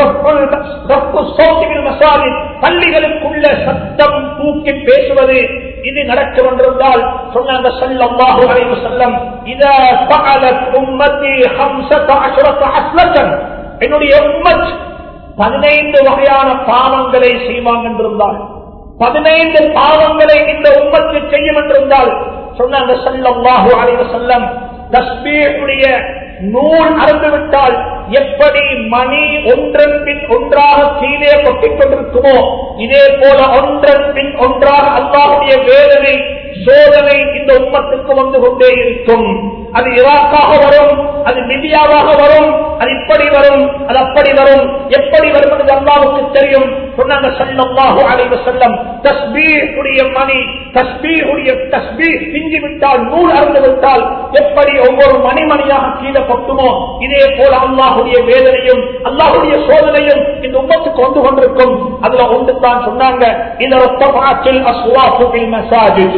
பள்ளிகளுக்குள்ள சட்டம் தூக்கி பேசுவது இது நடக்க கொண்டிருந்தால் சொன்னாங்க சல்லல்லாஹு அலைஹி வஸல்லம் இத ஃபஅலத் உம்மத்தி 15 அஸ்லத்தன் என்னுடைய உம்மத் பதினைந்து வகையான பாவங்களை செய்வாங்க என்றிருந்தால் பதினைந்து பாவங்களை இந்த உம்மத்து செய்யும் என்றிருந்தால் சொன்னாங்க சல்லல்லாஹு அலைஹி வஸல்லம் தஸ்பீஹுடைய நூல் அறந்துவிட்டால் எப்படி மணி ஒன்றன் பின் ஒன்றாக கீழே கொட்டிக் கொண்டிருக்குமோ இதே போல ஒன்றன் பின் ஒன்றாக அல்லாஹுடைய வேதனை சோதனை இந்த உம்மத்துக்கு வந்து கொண்டே இருக்கும் அது ஈராக்காக வரும் அது லிபியாவாக வரும் அது இப்படி வரும் அது அப்படி வரும் எப்படி வரும் என்று அல்லாவுக்கு தெரியும் சொன்னாங்க சல்லல்லாஹு அலைஹி வஸல்லம் தஸ்பீஹுடைய மணி தஸ்பீஹுடைய தஸ்பீஹ் பிஞ்சி விட்டால் நூல் அறுந்து விட்டால் எப்படி ஒவ்வொரு மணிமணியாக கீழே கொட்டுமோ இதே போல அல்லாஹுடைய வேதனையும் அல்லாஹுடைய சோதனையும் இந்த உம்மத்துக்கு வந்து கொண்டிருக்கும் அதுல ஒன்று தான் சொன்னாங்க இதற்கு அஸ்வாசுபில் மசாஜித்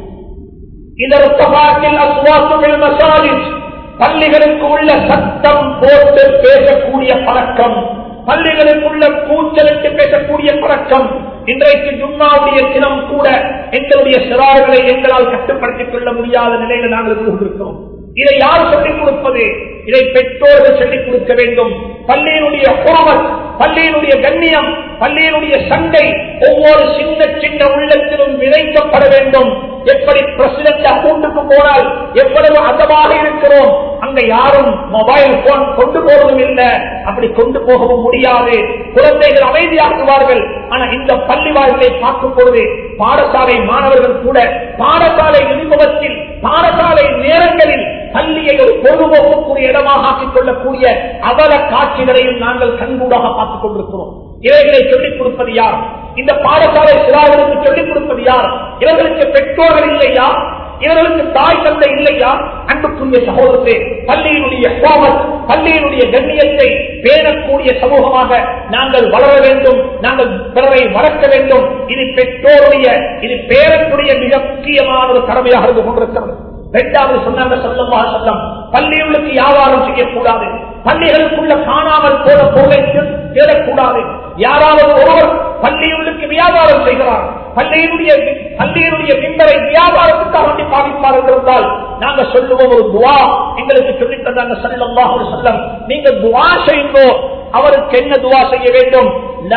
பள்ளிகளுக்கு உள்ள சத்தம் போட்டு பேசக்கூடிய பழக்கம் பள்ளிகளுக்குள்ள கூச்சலிட்டு பேசக்கூடிய பழக்கம் இன்றைக்கு ஜும்மாவுடைய தினம் கூட எங்களுடைய சிறார்களை எங்களால் கட்டுப்படுத்திக் கொள்ள முடியாத நிலையில நாங்கள் கொண்டிருக்கிறோம் இதை யார் சொல்லிக் கொடுப்பது இதை பெற்றோர்கள் சொல்லிக் கொடுக்க வேண்டும் பள்ளியினுடைய குரவல் பள்ளியினுடைய கண்ணியம் பள்ளியினுடைய சண்டை ஒவ்வொரு சின்ன சின்ன உள்ளத்திலும் விதைக்கப்பட வேண்டும் எப்படி பிரசிடண்ட் அக்கௌண்ட்டுக்கு போனால் எவ்வளவு அதமாக இருக்கிறோம் அங்க யாரும் மொபைல் போன் கொண்டு போவதும் இல்லை அப்படி கொண்டு போகவும் முடியாது குழந்தைகள் அமைதியாக்குவார்கள் ஆனா இந்த பள்ளி வாழ்களை பார்க்கும் பொழுது பாடசாலை மாணவர்கள் கூட பாடசாலை அனுபவத்தில் பாடசாலை நேரங்களில் பள்ளியை ஒரு பொழுதுபோக்குரிய இடமாக ஆக்கிக் கொள்ளக்கூடிய அவல காட்சிகளையும் நாங்கள் கண்கூடாக பார்த்துக் கொண்டிருக்கிறோம் இவைகளை சொல்லிக் கொடுப்பது யார் இந்த பாடசாலை சிறார்களுக்கு சொல்லிக் கொடுப்பது யார் இவர்களுக்கு பெற்றோர்கள் இல்லையா இவர்களுக்கு தாய் தந்தை இல்லையா அன்புக்குரிய சகோதரத்தை பள்ளியினுடைய கோமல் பள்ளியினுடைய கண்ணியத்தை பேணக்கூடிய சமூகமாக நாங்கள் வளர வேண்டும் நாங்கள் பிறரை வளர்க்க வேண்டும் இது பெற்றோருடைய இது பேரத்துடைய மிக முக்கியமான ஒரு கடமையாக இருந்து கொண்டிருக்கிறது இரண்டாவது சொன்னாங்க சொல்லமா சொல்லம் பள்ளிகளுக்கு வியாபாரம் செய்யக்கூடாது பள்ளிகளுக்குள்ள காணாமல் போன பொருளை தேடக்கூடாது யாராவது ஒருவர் பள்ளியுள்ளுக்கு வியாபாரம் செய்கிறார் பள்ளியினுடைய பள்ளியினுடைய மின்பரை வியாபாரத்துக்காக வேண்டி பாதிப்பார் என்றிருந்தால் நாங்க சொல்லுவோம் ஒரு துவா எங்களுக்கு சொல்லித் தந்தாங்க சொல்லம்மா ஒரு சொல்லம் நீங்க துவா செய்யுங்கோ அவருக்கு என்ன துவா செய்ய வேண்டும்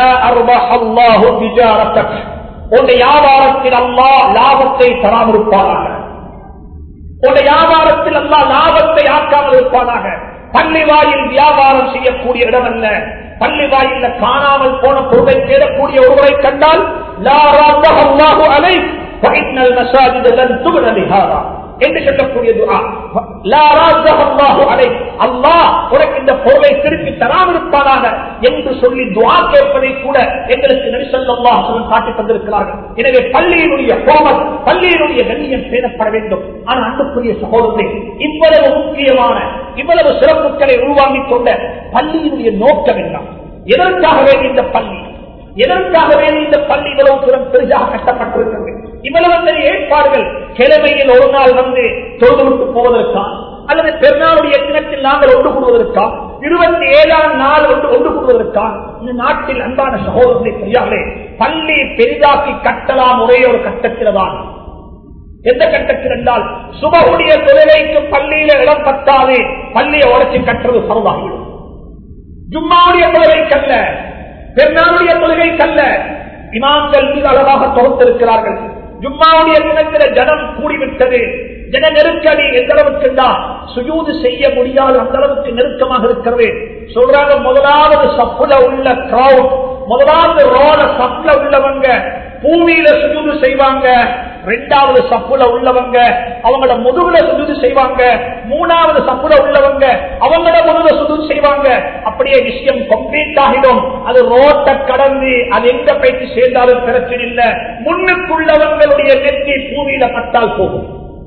உன்னுடைய வியாபாரத்தில் அல்லா லாபத்தை தராமிருப்பாராக உன்னுடைய வியாபாரத்தில் அல்லா லாபத்தை ஆக்காமல் இருப்பானாக பள்ளி வாயில் வியாபாரம் செய்யக்கூடிய இடம் அல்ல பள்ளி வாயில காணாமல் போன பொருளை தேடக்கூடிய ஒருவரை கண்டால் அலை என்று சொல்லக்கூடிய துஆ லா ராஜஹ அல்லாஹு அலைஹ் அல்லாஹ் உனக்கு இந்த பொருளை திருப்பி தராமிருப்பானாக என்று சொல்லி துஆ கேட்பதை கூட எங்களுக்கு நபி ஸல்லல்லாஹு அலைஹி வஸல்லம் காட்டி தந்திருக்கிறார்கள் எனவே பள்ளியினுடைய கோமல் பள்ளியினுடைய கண்ணியம் பேணப்பட வேண்டும் ஆனால் அன்புக்குரிய சகோதரர்களே இவ்வளவு முக்கியமான இவ்வளவு சிறப்புகளை உருவாக்கிக் கொண்ட பள்ளியினுடைய நோக்கம் என்ன எதற்காக வேண்டிய இந்த பள்ளி எதற்காக வேண்டிய இந்த பள்ளி இவ்வளவு தூரம் பெரிதாக கட்டப்பட்டிருக்கிறது இவ்வளவு பெரிய ஏற்பாடுகள் கிழமையில் ஒரு நாள் வந்து தொழுது விட்டு போவதற்கா அல்லது பெருநாளுடைய தினத்தில் நாங்கள் ஒன்று கூடுவதற்கா இருபத்தி ஏழாம் நாள் ஒன்று ஒன்று கூடுவதற்கா இந்த நாட்டில் அன்பான சகோதரத்தை பெரியார்களே பள்ளி பெரிதாக்கி கட்டலாம் ஒரே ஒரு கட்டத்தில் தான் எந்த கட்டத்தில் என்றால் சுபகுடைய தொழிலைக்கு பள்ளியில இடம் பத்தாது பள்ளியை உடச்சி கட்டுறது பரவாகிவிடும் ஜும்மாவுடைய தொழுகைக்கல்ல பெருநாளுடைய தொழுகைக்கல்ல இமாம்கள் மிக அழகாக தொகுத்திருக்கிறார்கள் ஜும்மாவுடைய தினத்தில் ஜனம் கூடிவிட்டது ஜன நெருக்கடி எந்த அளவுக்கு சுஜூது செய்ய முடியாத அந்த அளவுக்கு நெருக்கமாக இருக்கிறது சொல்றாங்க முதலாவது சப்புல உள்ள கிரௌட் முதலாவது ரோல சப்புல உள்ளவங்க பூமியில சுஜூது செய்வாங்க ரெண்டாவது சப்புல உள்ளவங்க அவங்களோட முதுகுல சுஜூது செய்வாங்க மூணாவது சப்புல உள்ளவங்க அவங்களோட முதுகுல சுஜூது செய்வாங்க அப்படியே விஷயம் கம்ப்ளீட் ஆகிடும் அது ரோட்டை கடந்து அது எங்க போயிட்டு சேர்ந்தாலும் பிரச்சனை இல்லை முன்னுக்குள்ளவங்களுடைய நெற்றி பூமியில பட்டால் போகும்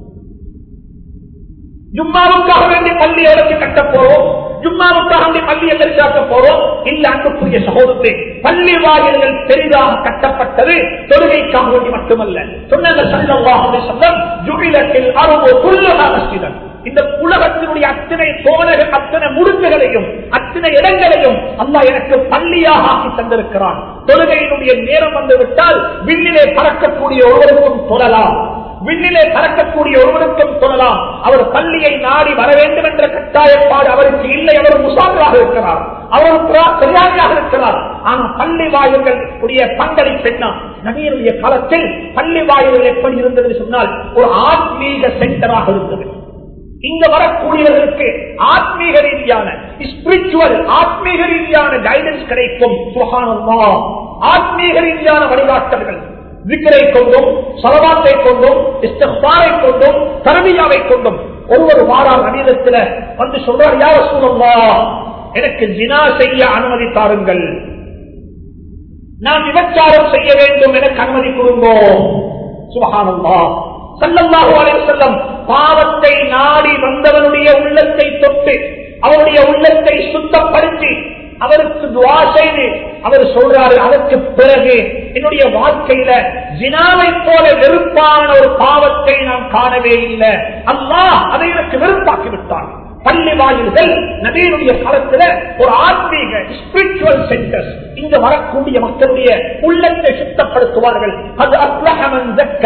ஜும்மாவுக்காக வேண்டி பள்ளி உடச்சு கட்ட போறோம் ஜும்மாவுக்காக வேண்டி பள்ளியை பெரிதாக்க போறோம் இல்ல அன்புக்குரிய சகோதரத்தை பள்ளி வாயில்கள் பெரிதாக கட்டப்பட்டது தொழுகைக்காக வேண்டி மட்டுமல்ல சொன்னது சல்லல்லாஹு சொல்லம் ஜுகிலத்தில் அறுபது புல்லுகா மஸ்ஜிதன் இந்த உலகத்தினுடைய அத்தனை கோணகள் அத்தனை முடுக்குகளையும் அத்தனை இடங்களையும் அல்லாஹ் எனக்கு பள்ளியாக ஆக்கி தந்திருக்கிறான் தொழுகையினுடைய நேரம் வந்து விட்டால் விண்ணிலே பறக்கக்கூடிய ஒருவருக்கும் தொழலாம் விண்ணிலே பறக்கக்கூடிய ஒருவருக்கும் சொல்லலாம் அவர் பள்ளியை நாடி வர வேண்டும் என்ற கட்டாயப்பாடு அவருக்கு இல்லை அவர் முசாமியாக இருக்கிறார் அவர் சரியானியாக இருக்கிறார் ஆனால் பள்ளி வாயில்கள் உடைய பங்களிப்பு என்ன நவீனுடைய காலத்தில் பள்ளி வாயில்கள் எப்படி இருந்தது சொன்னால் ஒரு ஆத்மீக சென்டராக இருந்தது இங்க வரக்கூடியவர்களுக்கு ஆத்மீக ரீதியான ஸ்பிரிச்சுவல் ஆத்மீக ரீதியான கைடன்ஸ் கிடைக்கும் சுகானமா ஆத்மீக ரீதியான வழிகாட்டல்கள் விக்கரை கொண்டும் சலவாத்தை கொண்டும் இஸ்தாரை கொண்டும் தரமியாவை கொண்டும் ஒருவர் வாரார் அநீதத்தில் வந்து சொல்றார் யார சூழல்லா எனக்கு ஜினா செய்ய அனுமதி தாருங்கள் நான் விபச்சாரம் செய்ய வேண்டும் எனக்கு அனுமதி கொடுங்கோ சுபகானந்தா சல்லல்லாஹு அலைஹி வஸல்லம் பாவத்தை நாடி வந்தவனுடைய உள்ளத்தை தொட்டு அவருடைய உள்ளத்தை சுத்தப்படுத்தி அவருக்கு துவா செய்து அவர் சொல்றாரு அதற்கு பிறகு என்னுடைய வாழ்க்கையில ஜினாவை போல வெறுப்பான ஒரு பாவத்தை நான் காணவே இல்லை அம்மா அதை எனக்கு வெறுப்பாக்கி விட்டான் பள்ளி வாயில்கள் நபீனுடைய காலத்துல ஒரு ஆத்மீக ஸ்பிரிச்சுவல் சென்டர்ஸ் இங்க வரக்கூடிய மக்களுடைய உள்ளத்தை சுத்தப்படுத்துவார்கள் அது அஸ்லஹமன்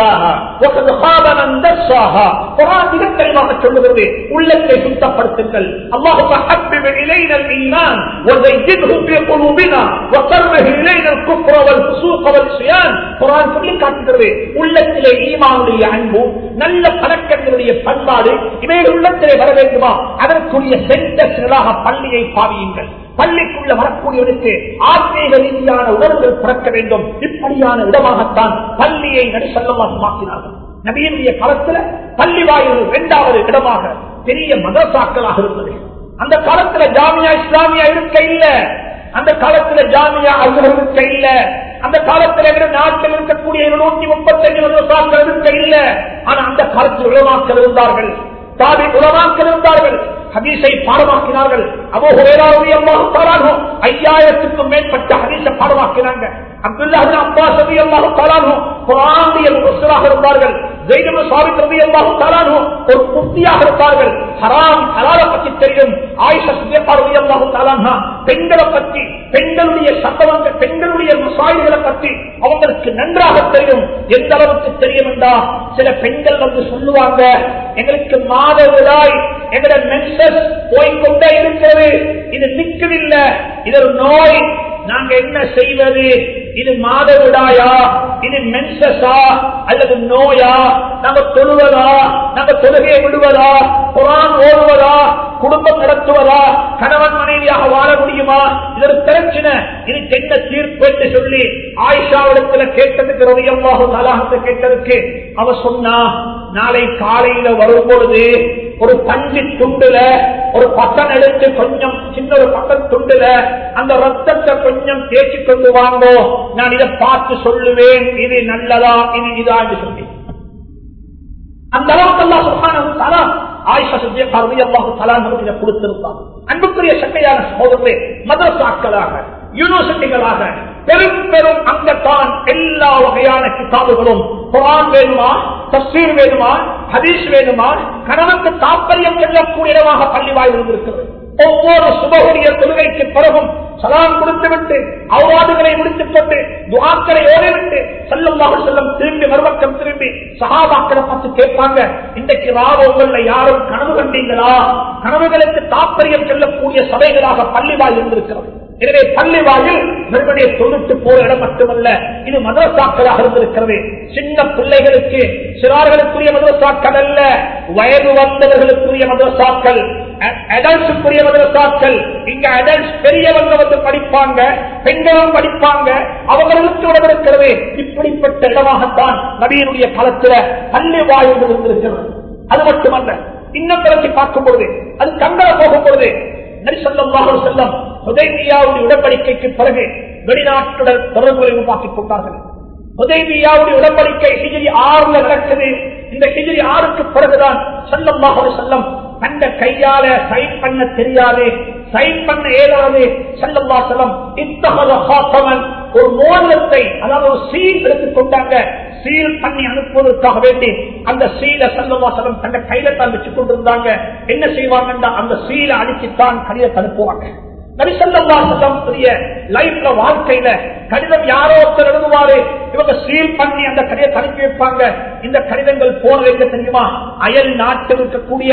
தெளிவாக சொல்லுகிறது உள்ளத்தை சுத்தப்படுத்துங்கள் அல்லாஹு إلينا الإيمان وزيده في قلوبنا وكره إلينا الكفر والفسوق والعصيان குரான் சொல்லி காட்டுகிறது உள்ளத்திலே ஈமானுடைய அன்பு நல்ல பழக்கங்களுடைய பண்பாடு இவைகள் உள்ளத்திலே வர வேண்டுமா அதற்குரிய சென்டர்களாக பள்ளியை பாவியுங்கள் பள்ளிக்குள்ள வரக்கூடியவனுக்கு ஆத்மீக ரீதியான உணர்வுகள் பிறக்க வேண்டும் இப்படியான இடமாகத்தான் பள்ளியை நடிசல்லமாக்கினார்கள் நபியினுடைய காலத்துல பள்ளி வாயில் இரண்டாவது இடமாக பெரிய மதசாக்களாக இருந்தது அந்த காலத்துல ஜாமியா இஸ்லாமியா இருக்க இல்ல அந்த காலத்துல ஜாமியா அல்வர் இருக்க இல்ல அந்த காலத்துல நாட்டில் இருக்கக்கூடிய இருநூத்தி முப்பத்தஞ்சு மதசாக்கள் இருக்க இல்ல ஆனா அந்த காலத்தில் உலமாக்கள் இருந்தார்கள் தாவி உலமாக்கள் இருந்தார்கள் ஹதீஸை பாடமாக்கினார்கள் அபோ ஹுரேராவுடைய அல்லாஹு ஐயாயிரத்துக்கும் மேற்பட்ட ஹதீஸை பாடமாக்கினாங்க அப்துல்லாஹின் அப்பாஸ் ரவி அல்லாஹு தாலானோ குரானுடைய முஸ்தராக இருந்தார்கள் ஜெய்தம சாபித் ரவி அல்லாஹு தாலானோ ஒரு முக்தியாக இருப்பார்கள் ஹராம் ஹலால பற்றி தெரியும் ஆயிஷா சுஜேபா ரவி அல்லாஹு தாலானா பெண்களை பற்றி பெண்களுடைய சம்பவங்கள் பெண்களுடைய மசாயிகளை பற்றி அவங்களுக்கு நன்றாக தெரியும் எந்த அளவுக்கு தெரியும் என்றா சில பெண்கள் வந்து சொல்லுவாங்க எங்களுக்கு மாத விழாய் எங்களோட மென்சஸ் போய்கொண்டே இருக்கிறது இது நிற்கவில்லை இது ஒரு நோய் நாங்க என்ன செய்வது இது மாத விடாயா இது மென்சஸா அல்லது நோயா நாங்க தொழுவதா நாங்க தொழுகையை விடுவதா குரான் ஓடுவதா குடும்பம் நடத்துவதா கணவன் மனைவியாக வாழ முடியுமா இது ஒரு பிரச்சனை இதுக்கு என்ன தீர்ப்பு என்று சொல்லி ஆயிஷாவிடத்துல கேட்டதுக்கு ரவியம்மாவும் நலாகத்தை கேட்டதுக்கு அவ சொன்னா நாளை காலையில வரும் பொழுது ஒரு பஞ்சு துண்டுல ஒரு பட்டன் எடுத்து கொஞ்சம் சின்ன ஒரு பட்டன் துண்டுல அந்த ரத்தத்தை கொஞ்சம் தேய்ச்சி கொண்டு வாங்கோ நான் இதை பார்த்து சொல்லுவேன் இது நல்லதா இது இதா என்று சொல்லி அந்த அளவுக்கு அல்லா சுல்தான தலா ஆயிஷா சுத்திய பார்வை அல்லாஹு தலான் இதை கொடுத்திருந்தான் அன்புக்குரிய சட்டையான சகோதரர்களே மதரசாக்களாக யூனிவர்சிட்டிகளாக பெரும் பெரும் அங்கத்தான் எல்லா வகையான கிதாபுகளும் குரான் வேணுமா தஸ்வீர் வேணுமா ஹதீஸ் வேணுமா கணவனுக்கு தாற்பயம் செல்லக்கூடிய இடமாக பள்ளி வாயில் இருக்கிறது ஒவ்வொரு சுபகுடைய தொழுகைக்கு பிறகும் சலாம் கொடுத்துவிட்டு அவ்வாதுகளை முடித்துக் கொண்டு துவாக்களை ஓடிவிட்டு செல்லுமாக செல்லும் திரும்பி மறுபக்கம் திரும்பி சகாபாக்களை பார்த்து கேட்பாங்க இன்றைக்கு ராவங்கள்ல யாரும் கனவு கண்டீங்களா கனவுகளுக்கு தாற்பயம் செல்லக்கூடிய சபைகளாக பள்ளி வாயில் இருந்திருக்கிறது எனவே பள்ளி வாயில் வெறுமனே தொழுட்டு போற இடம் மட்டுமல்ல இது மதரசாக்களாக இருந்திருக்கிறது சின்ன பிள்ளைகளுக்கு சிறார்களுக்குரிய மதரசாக்கள் அல்ல வயது வந்தவர்களுக்குரிய மதரசாக்கள் அடல்ட்ஸுக்குரிய மதரசாக்கள் இங்க அடல்ட்ஸ் பெரியவங்க வந்து படிப்பாங்க பெண்களும் படிப்பாங்க அவர்களுக்கு இடம் இருக்கிறது இப்படிப்பட்ட இடமாகத்தான் நபியினுடைய காலத்துல பள்ளி வாயில் இருந்திருக்கிறது அது மட்டுமல்ல இன்னும் பிறகு பார்க்கும் பொழுது அது கங்கல போகும் பொழுது நரிசல்லாஹு செல்லம் உதயவியாவுடைய உடன்படிக்கைக்கு பிறகு வெளிநாட்டுடன் தொடர்புகளை உருவாக்கிக் கொண்டார்கள் உதயவியாவுடைய உடன்படிக்கை ஹிஜிரி ஆறுல நடக்குது இந்த ஹிஜிரி ஆறுக்கு பிறகுதான் சல்லல்லாஹு செல்லம் கண்ட கையால சைன் பண்ண தெரியாது சைன் பண்ண இயலாது சல்லல்லா செல்லம் இத்தகவன் ஒரு மோதிரத்தை அதாவது ஒரு சீல் எடுத்துக் கொண்டாங்க சீல் பண்ணி அனுப்புவதற்காக வேண்டி அந்த சீல சல்லவாசலம் தங்க கையில தான் வச்சுக் கொண்டிருந்தாங்க என்ன செய்வாங்கன்னா அந்த சீலை அடிச்சுத்தான் கடிதத்தை அனுப்புவாங்க நபிசல்லாசலம் லைஃப்ல வாழ்க்கையில கடிதம் யாரோ ஒருத்தர் எழுதுவாரு இவங்க சீல் பண்ணி அந்த கடிதத்தை அனுப்பி வைப்பாங்க இந்த கடிதங்கள் போனது எங்க தெரியுமா அயல் நாட்டில் இருக்கக்கூடிய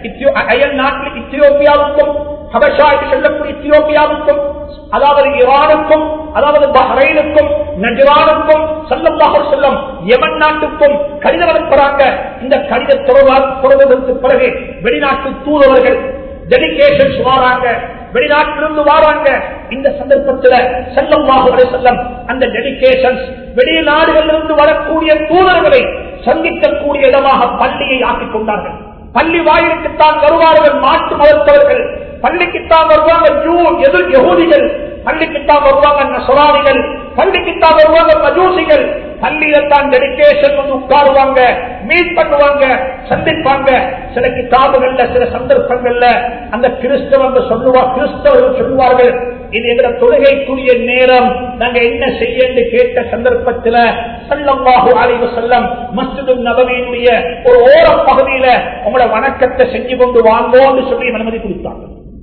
அயல் நாட்டில் இத்தியோப்பியாவுக்கும் ஹபஷா என்று சொல்லக்கூடிய இத்தியோப்பியாவுக்கும் அதாவது ஈரானுக்கும் அதாவது பஹ்ரைனுக்கும் நஜ்ரானுக்கும் சல்லல்லாஹு செல்லம் யமன் நாட்டுக்கும் கடிதம் அனுப்புறாங்க இந்த கடித தொடர்புகளுக்கு பிறகு வெளிநாட்டு தூதவர்கள் டெலிகேஷன்ஸ் வராங்க வெளிநாட்டிலிருந்து வராங்க இந்த சந்தர்ப்பத்தில் செல்லமாக செல்லம் அந்த டெலிகேஷன்ஸ் வெளிநாடுகளிலிருந்து வரக்கூடிய தூதர்களை சந்திக்கக்கூடிய இடமாக பள்ளியை ஆக்கிக் கொண்டார்கள் பள்ளி வாயிலுக்குத்தான் வருவார்கள் மாட்டு மதத்தவர்கள் பள்ளிக்குத்தான் வருவாங்க எதிர் யகூதிகள் பள்ளிக்குத்தான் வருவாங்க நசராணிகள் பள்ளிக்குத்தான் வருவாங்க மஜூசிகள் பள்ளியில தான் டெடிக்கேஷன் வந்து உட்காருவாங்க மீட் பண்ணுவாங்க சந்திப்பாங்க சில கிதாபுகள்ல சில சந்தர்ப்பங்கள்ல அந்த கிறிஸ்தவங்க சொல்லுவா கிறிஸ்தவர்கள் சொல்லுவார்கள் இது எங்க தொழுகைக்குரிய நேரம் நாங்க என்ன செய்ய கேட்ட சந்தர்ப்பத்தில் சல்லம்பாகு அலைவு செல்லம் மஸ்ஜிது நபவியினுடைய ஒரு ஓர பகுதியில உங்களோட வணக்கத்தை செஞ்சு கொண்டு வாங்கோன்னு சொல்லி அனுமதி கொடுத்தாங்க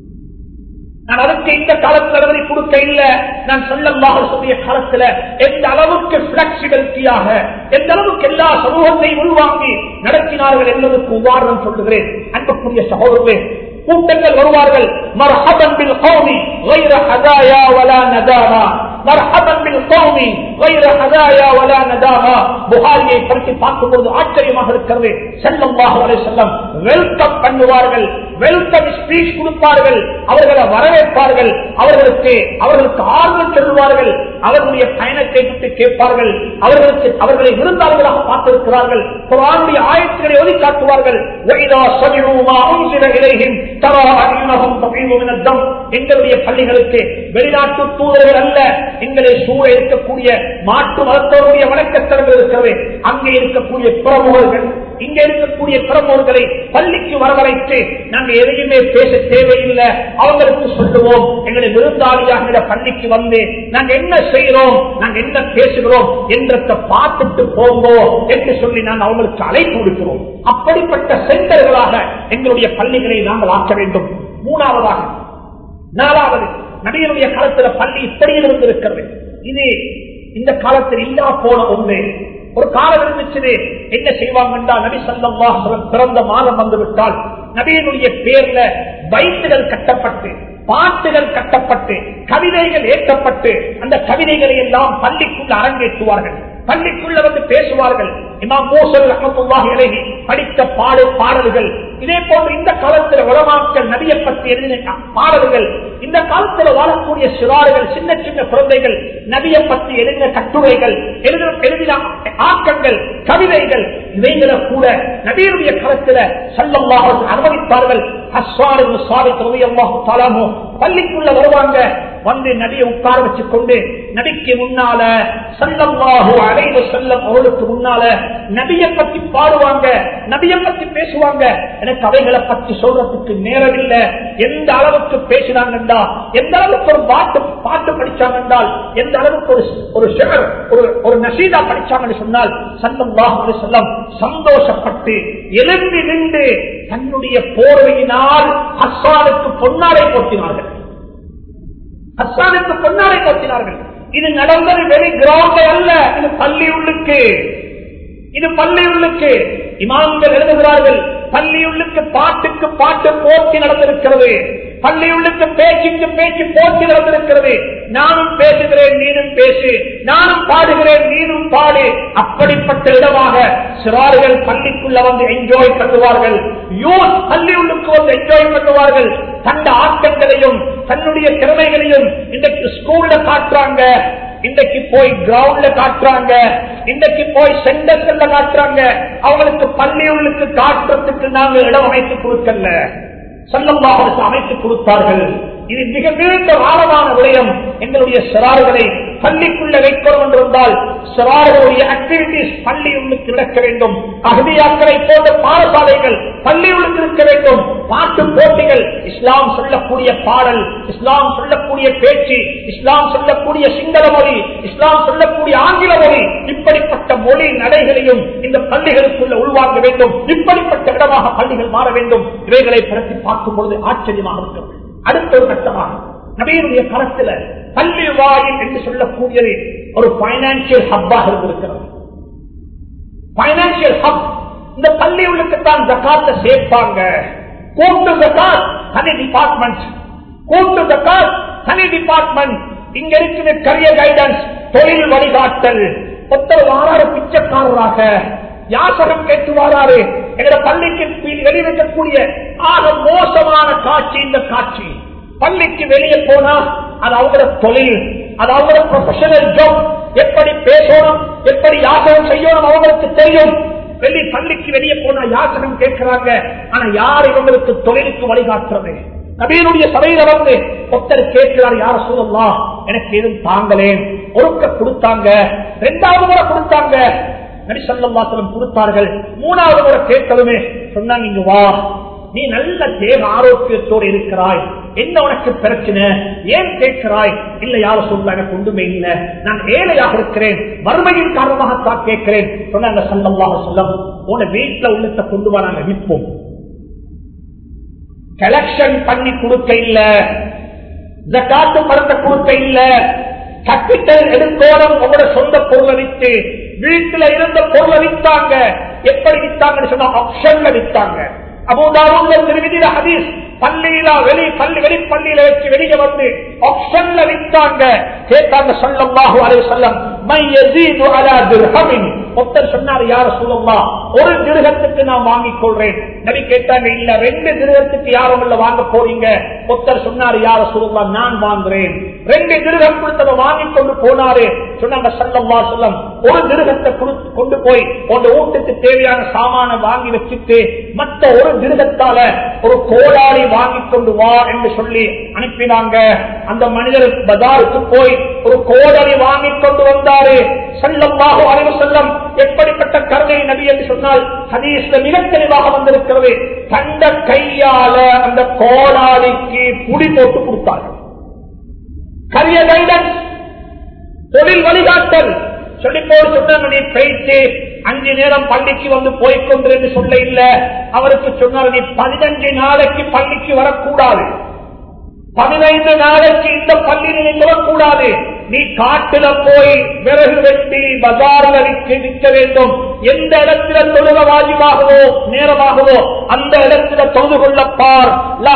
நான் அதுக்கு இந்த காலத்தில் அனுமதி கொடுக்க இல்ல நான் சொல்லமாக சொல்லிய காலத்துல எந்த அளவுக்கு பிளெக்சிபிலிட்டியாக எந்த அளவுக்கு எல்லா சமூகத்தையும் உள்வாங்கி நடத்தினார்கள் என்பதற்கு உதாரணம் சொல்லுகிறேன் அன்புக்குரிய சகோதரர்களே கூட்டங்கள் வருவார்கள் மர்ஹபன் பில் கௌமி غير ஹதாயா ولا ندامة மர்ஹபன் பில் கௌமி غير ஹதாயா ولا ندامة புகாரியை பற்றி பார்க்கும்போது ஆச்சரியமாக இருக்கிறது ஸல்லல்லாஹு அலைஹி வஸல்லம் வெல்கம் பண்ணுவார்கள் வெல்கம் ஸ்பீச் கொடுப்பார்கள் அவர்களை வரவேற்பார்கள் அவர்களுக்கு அவர்களுக்கு ஆறுதல் சொல்லுவார்கள் அவர்களுடைய பயணத்தை பற்றி கேட்பார்கள் அவர்களுக்கு அவர்களை விருந்தாளர்களாக பார்த்திருக்கிறார்கள் குரானுடைய ஆயத்துக்களை ஒளி காட்டுவார்கள் وَإِذَا سَمِعُوا مَا أُنزِلَ إِلَيْهِمْ تَرَى أَعْيُنَهُمْ تَفِيضُ مِنَ الدَّمْعِ எங்களுடைய பள்ளிகளுக்கு வெளிநாட்டு தூதர்கள் அல்ல எங்களை சூழ இருக்கக்கூடிய மாட்டு மதத்தவருடைய வணக்கத்தலங்கள் இருக்கிறது அங்கே இருக்கக்கூடிய பிரமுகர்கள் இங்க இருக்கக்கூடிய பிரமுகர்களை பள்ளிக்கு வரவழைத்து நாங்க எதையுமே பேச தேவையில்லை அவங்களுக்கு சொல்லுவோம் எங்களை விருந்தாளியாக இந்த பள்ளிக்கு வந்து நாங்க என்ன செய்யறோம் நாங்க என்ன பேசுகிறோம் என்றத்தை பார்த்துட்டு போங்கோ என்று சொல்லி நாங்கள் அவங்களுக்கு அழைப்பு கொடுக்கிறோம் அப்படிப்பட்ட சென்டர்களாக எங்களுடைய பள்ளிகளை நாங்கள் ஆக்க வேண்டும் மூணாவதாக நாலாவது நபியனுடைய காலத்துல பள்ளி இப்படி இருந்திருக்கிறது இது இந்த காலத்தில் இல்லா போன ஒன்று ஒரு காலம் இருந்துச்சு என்ன செய்வாங்க நபி சல்லா பிறந்த மாதம் வந்து விட்டால் நபியினுடைய பேர்ல பைத்துகள் கட்டப்பட்டு பாட்டுகள் கட்டப்பட்டு கவிதைகள் ஏற்றப்பட்டு அந்த கவிதைகளை எல்லாம் பள்ளிக்குள்ள அரங்கேற்றுவார்கள் பள்ளிக்குள்ள வந்து பேசுவார்கள் இமாம் மோசல் ரஹமத்துல்லாஹி அலைஹி படித்த பாடு பாடல்கள் இதே போன்று இந்த காலத்தில் உலமாக்கள் நபியை பற்றி எழுதின பாடல்கள் இந்த காலத்தில் வாழக்கூடிய சிறார்கள் சின்ன சின்ன குழந்தைகள் நபியை பற்றி எழுதின கட்டுரைகள் எழுதின எழுதின ஆக்கங்கள் கவிதைகள் இவைகளை கூட நபீருடைய கருத்துல சல்லமாக அனுமதித்தார்கள் அஸ்வாறு சாதித் ரலியல்லாஹு தஆலா அன்ஹு பள்ளிக்குள்ள வருவாங்க வந்து நபியை உட்கார வச்சு கொண்டு நபிக்கு முன்னால சல்லல்லாஹு அலைஹி வஸல்லம் அவர்களுக்கு முன்னால நபியை பத்தி பாடுவாங்க நபியை பத்தி பேசுவாங்க எனக்கு அவைகளை பத்தி சொல்றதுக்கு நேரம் இல்ல எந்த அளவுக்கு பேசினாங்கண்டா எந்த அளவுக்கு ஒரு பாட்டு பாட்டு படிச்சாங்க என்றால் எந்த அளவுக்கு ஒரு ஒரு ஷெகர் ஒரு ஒரு நசீதா படிச்சாங்கன்னு சொன்னால் சல்லல்லாஹு அலைஹி வஸல்லம் சந்தோஷப்பட்டு எழும்பி நின்று தன்னுடைய போர்வையினால் அஸ்வானுக்கு பொன்னாடை போட்டினார்கள் அஸ்ஸானுக்கு பொன்னாடை போட்டினார்கள் இது நடந்தது வெளி கிரவுண்ட் அல்ல இது பள்ளி உள்ளுக்கு இது பள்ளி உள்ளுக்கு இமாம்கள் எழுதுகிறார்கள் பள்ளி உள்ளுக்கு பாட்டுக்கு பாட்டு போட்டி நடந்திருக்கிறது பள்ளி உள்ளுக்கு பேச்சுக்கு பேச்சு போட்டி நடந்திருக்கிறது நானும் பேசுகிறேன் நீனும் பேசு நானும் பாடுகிறேன் நீனும் பாடு அப்படிப்பட்ட இடமாக சிறார்கள் பள்ளிக்குள்ள வந்து என்ஜாய் பண்ணுவார்கள் யூத் பள்ளி உள்ளுக்கு வந்து என்ஜாய் பண்ணுவார்கள் தந்த ஆட்டங்களையும் தன்னுடைய திறமைகளையும் இன்றைக்கு ஸ்கூல்ல காட்டுறாங்க இன்றைக்கு போய் கிரவுண்ட்ல காட்டுறாங்க இன்றைக்கு போய் சென்டர்ஸ்ல காட்டுறாங்க அவங்களுக்கு பள்ளியுள்ளுக்கு காட்டுறதுக்கு நாங்க இடம் அமைத்து கொடுக்கல சொல்லமாக அமைத்து கொடுத்தார்கள் இது மிக மிகுந்த ஆழமான விடயம் எங்களுடைய சிறார்களை பள்ளிக்குள்ள வைக்கிறோம் என்றிருந்தால் சிறார்களுடைய ஆக்டிவிட்டிஸ் பள்ளி உள்ளுக்கு நடக்க வேண்டும் அகதியாக்களை போன்ற பாடசாலைகள் பள்ளி உள்ளுக்கு இருக்க வேண்டும் பாட்டு போட்டிகள் இஸ்லாம் சொல்லக்கூடிய பாடல் இஸ்லாம் சொல்லக்கூடிய பேச்சு இஸ்லாம் சொல்லக்கூடிய சிங்கள மொழி இஸ்லாம் சொல்லக்கூடிய ஆங்கில மொழி இப்படிப்பட்ட மொழி நடைகளையும் இந்த பள்ளிகளுக்குள்ள உள்வாங்க வேண்டும் இப்படிப்பட்ட இடமாக பள்ளிகள் மாற வேண்டும் இவைகளை பரத்தி பார்க்கும் பொழுது ஆச்சரியமாக இருக்கும் அடுத்த ஒரு கட்டமாக நபீருடைய கரத்துல பள்ளி வாயில் என்று சொல்லக்கூடியது ஒரு பைனான்சியல் ஹப்பாக இருந்திருக்கிறது பைனான்சியல் ஹப் இந்த பள்ளி உள்ளுக்குத்தான் ஜக்காத்தை சேர்ப்பாங்க கூட்டு ஜக்காத் தனி டிபார்ட்மெண்ட் கூட்டு ஜக்காத் தனி டிபார்ட்மெண்ட் இங்க இருக்குது கரியர் கைடன்ஸ் தொழில் வழிகாட்டல் ஒருத்தர் வாராறு பிச்சைக்காரராக யாசகம் கேட்டு வாராரு எங்க பள்ளிக்கு வெளியிருக்கக்கூடிய ஆக மோசமான காட்சி இந்த காட்சி பள்ளிக்கு வெளியே போனா அது அவங்களோட தொழில் அது அவங்களோட ப்ரொஃபஷனல் ஜாப் எப்படி பேசணும் எப்படி யாசகம் செய்யணும் அவங்களுக்கு தெரியும் வெளி பள்ளிக்கு வெளியே போனா யாசகம் கேட்கிறாங்க ஆனா யார் இவங்களுக்கு தொழிலுக்கு வழிகாட்டுறது நபீனுடைய சபையில வந்து ஒருத்தர் கேட்கிறார் யார சொல்லலாம் எனக்கு எதுவும் தாங்களேன் ஒருக்க கொடுத்தாங்க ரெண்டாவது முறை கொடுத்தாங்க நபிசல்லாசலம் கொடுத்தார்கள் மூணாவது முறை கேட்கலுமே சொன்னாங்க இங்க வா நீ நல்ல தேவ ஆரோக்கியத்தோடு இருக்கிறாய் என்ன உனக்கு பிரச்சனை ஏன் கேட்கிறாய் இல்ல யார சொல்ல எனக்கு ஒன்றுமே இல்ல நான் ஏழையாக இருக்கிறேன் வறுமையின் காரணமாகத்தான் கேட்கிறேன் சொன்னாங்க சல்லல்லாஹு சொல்லம் உன வீட்டுல உள்ளத்தை கொண்டு வா நாங்க விற்போம் கலெக்ஷன் பண்ணி கொடுக்க இல்ல காட்டு பணத்தை கொடுக்க இல்ல கேபிட்டல் எடுக்கோடும் உங்களோட சொந்த பொருளை வித்து வீட்டுல இருந்த பொருளை வித்தாங்க எப்படி வித்தாங்கன்னு சொன்னா ஆப்ஷன்ல வித்தாங்க அபோதாவுங்க திருவிதில ஹதீஸ் பள்ளியில வெளி பள்ளி வெளி பள்ளியில வச்சு வெளியே வந்து ஆப்ஷன்ல வித்தாங்க கேட்டாங்க சொல்லமாக அலை சொல்லம் ஒருத்தர் சொன்னார் யார சொல்லமா ஒரு திருகத்துக்கு நான் வாங்கிக் கொள்றேன் நபி கேட்டாங்க இல்ல ரெண்டு திருகத்துக்கு யாரும் இல்ல வாங்க போறீங்க ஒருத்தர் சொன்னார் யார சொல்லலாம் நான் வாங்குறேன் ரெண்டு திருகம் கொடுத்தவ வாங்கி கொண்டு போனாரு சொன்னாங்க சல்லம்மா சொல்லம் ஒரு திருகத்தை கொண்டு போய் உங்க வீட்டுக்கு தேவையான சாமான வாங்கி வச்சுட்டு மற்ற ஒரு திருகத்தால ஒரு கோடாளி வாங்கி கொண்டு வா என்று சொல்லி அனுப்பினாங்க அந்த மனிதர் பஜாருக்கு போய் ஒரு கோடாளி வாங்கி கொண்டு வந்தாரு செல்லமாக அறிவு செல்லம் எப்படிப்பட்ட கருணை நபி என்று சொன்னால் ஹதீஸ்ல மிக தெளிவாக வந்திருக்கிறது கண்ட கையால அந்த கோடாளிக்கு புடி போட்டு கொடுத்தார்கள் கரிய கைடன்ஸ் தொழில் வழிகாட்டல் சொல்லி போல் சொன்ன நீ போயிட்டு அஞ்சு நேரம் பள்ளிக்கு வந்து போய்கொண்டு என்று சொல்ல இல்ல அவருக்கு சொன்னார் நீ பதினஞ்சு நாளைக்கு பள்ளிக்கு வரக்கூடாது பதினைந்து நாளைக்கு இந்த பள்ளியில் நீ வரக்கூடாது நீ காட்டுல போய் விறகு வெட்டி பஜாரில் விற்க விற்க வேண்டும் எந்த இடத்துல தொழுக வாஜிபாகவோ நேரமாகவோ அந்த இடத்துல தொழுது கொள்ளப்பார்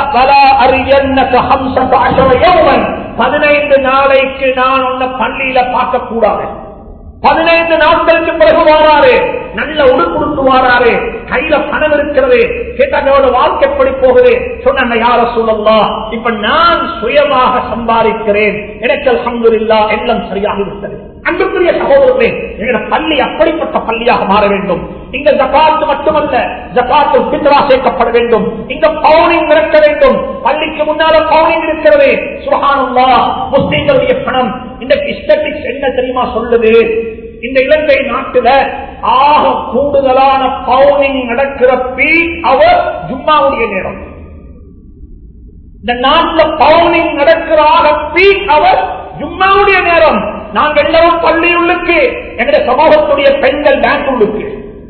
பதினைந்து நாளைக்கு நான் உன்ன பள்ளியில பார்க்க கூடாது பதினைந்து நாட்களுக்கு பிறகு வாராரு நல்ல உடுக்குடுத்து வாராரு கையில பணம் இருக்கிறது கேட்டாங்க வாழ்க்கை எப்படி போகுது சொன்ன யார சொல்லலாம் இப்ப நான் சுயமாக சம்பாதிக்கிறேன் எனக்கு அல்ஹம்துலில்லாஹ் எல்லாம் சரியாக விட்டது அன்புக்குரிய சகோதரர்களே எங்களோட பள்ளி அப்படிப்பட்ட பள்ளியாக மாற வேண்டும் இங்க ஜகாத்து மட்டுமல்ல ஜகாத்து பித்ரா சேர்க்கப்பட வேண்டும் இங்க பவுனிங் இருக்க வேண்டும் பள்ளிக்கு முன்னால பவுனிங் இருக்கிறது சுகானுல்லா முஸ்லீம்களுடைய பணம் இந்த இஸ்டட்டிக்ஸ் என்ன தெரியுமா சொல்லுது இந்த இலங்கை நாட்டுல ஆக கூடுதலான பவுனிங் நடக்கிற பீ அவர் ஜும்மாவுடைய நேரம் இந்த நாட்டுல பவுனிங் நடக்கிற ஆக பீ அவர் ஜும்மாவுடைய நேரம் நாங்கள் எல்லாரும் பள்ளியுள்ளுக்கு எங்களுடைய சமூகத்துடைய பெண்கள் பேங்க் உள்ளுக்கு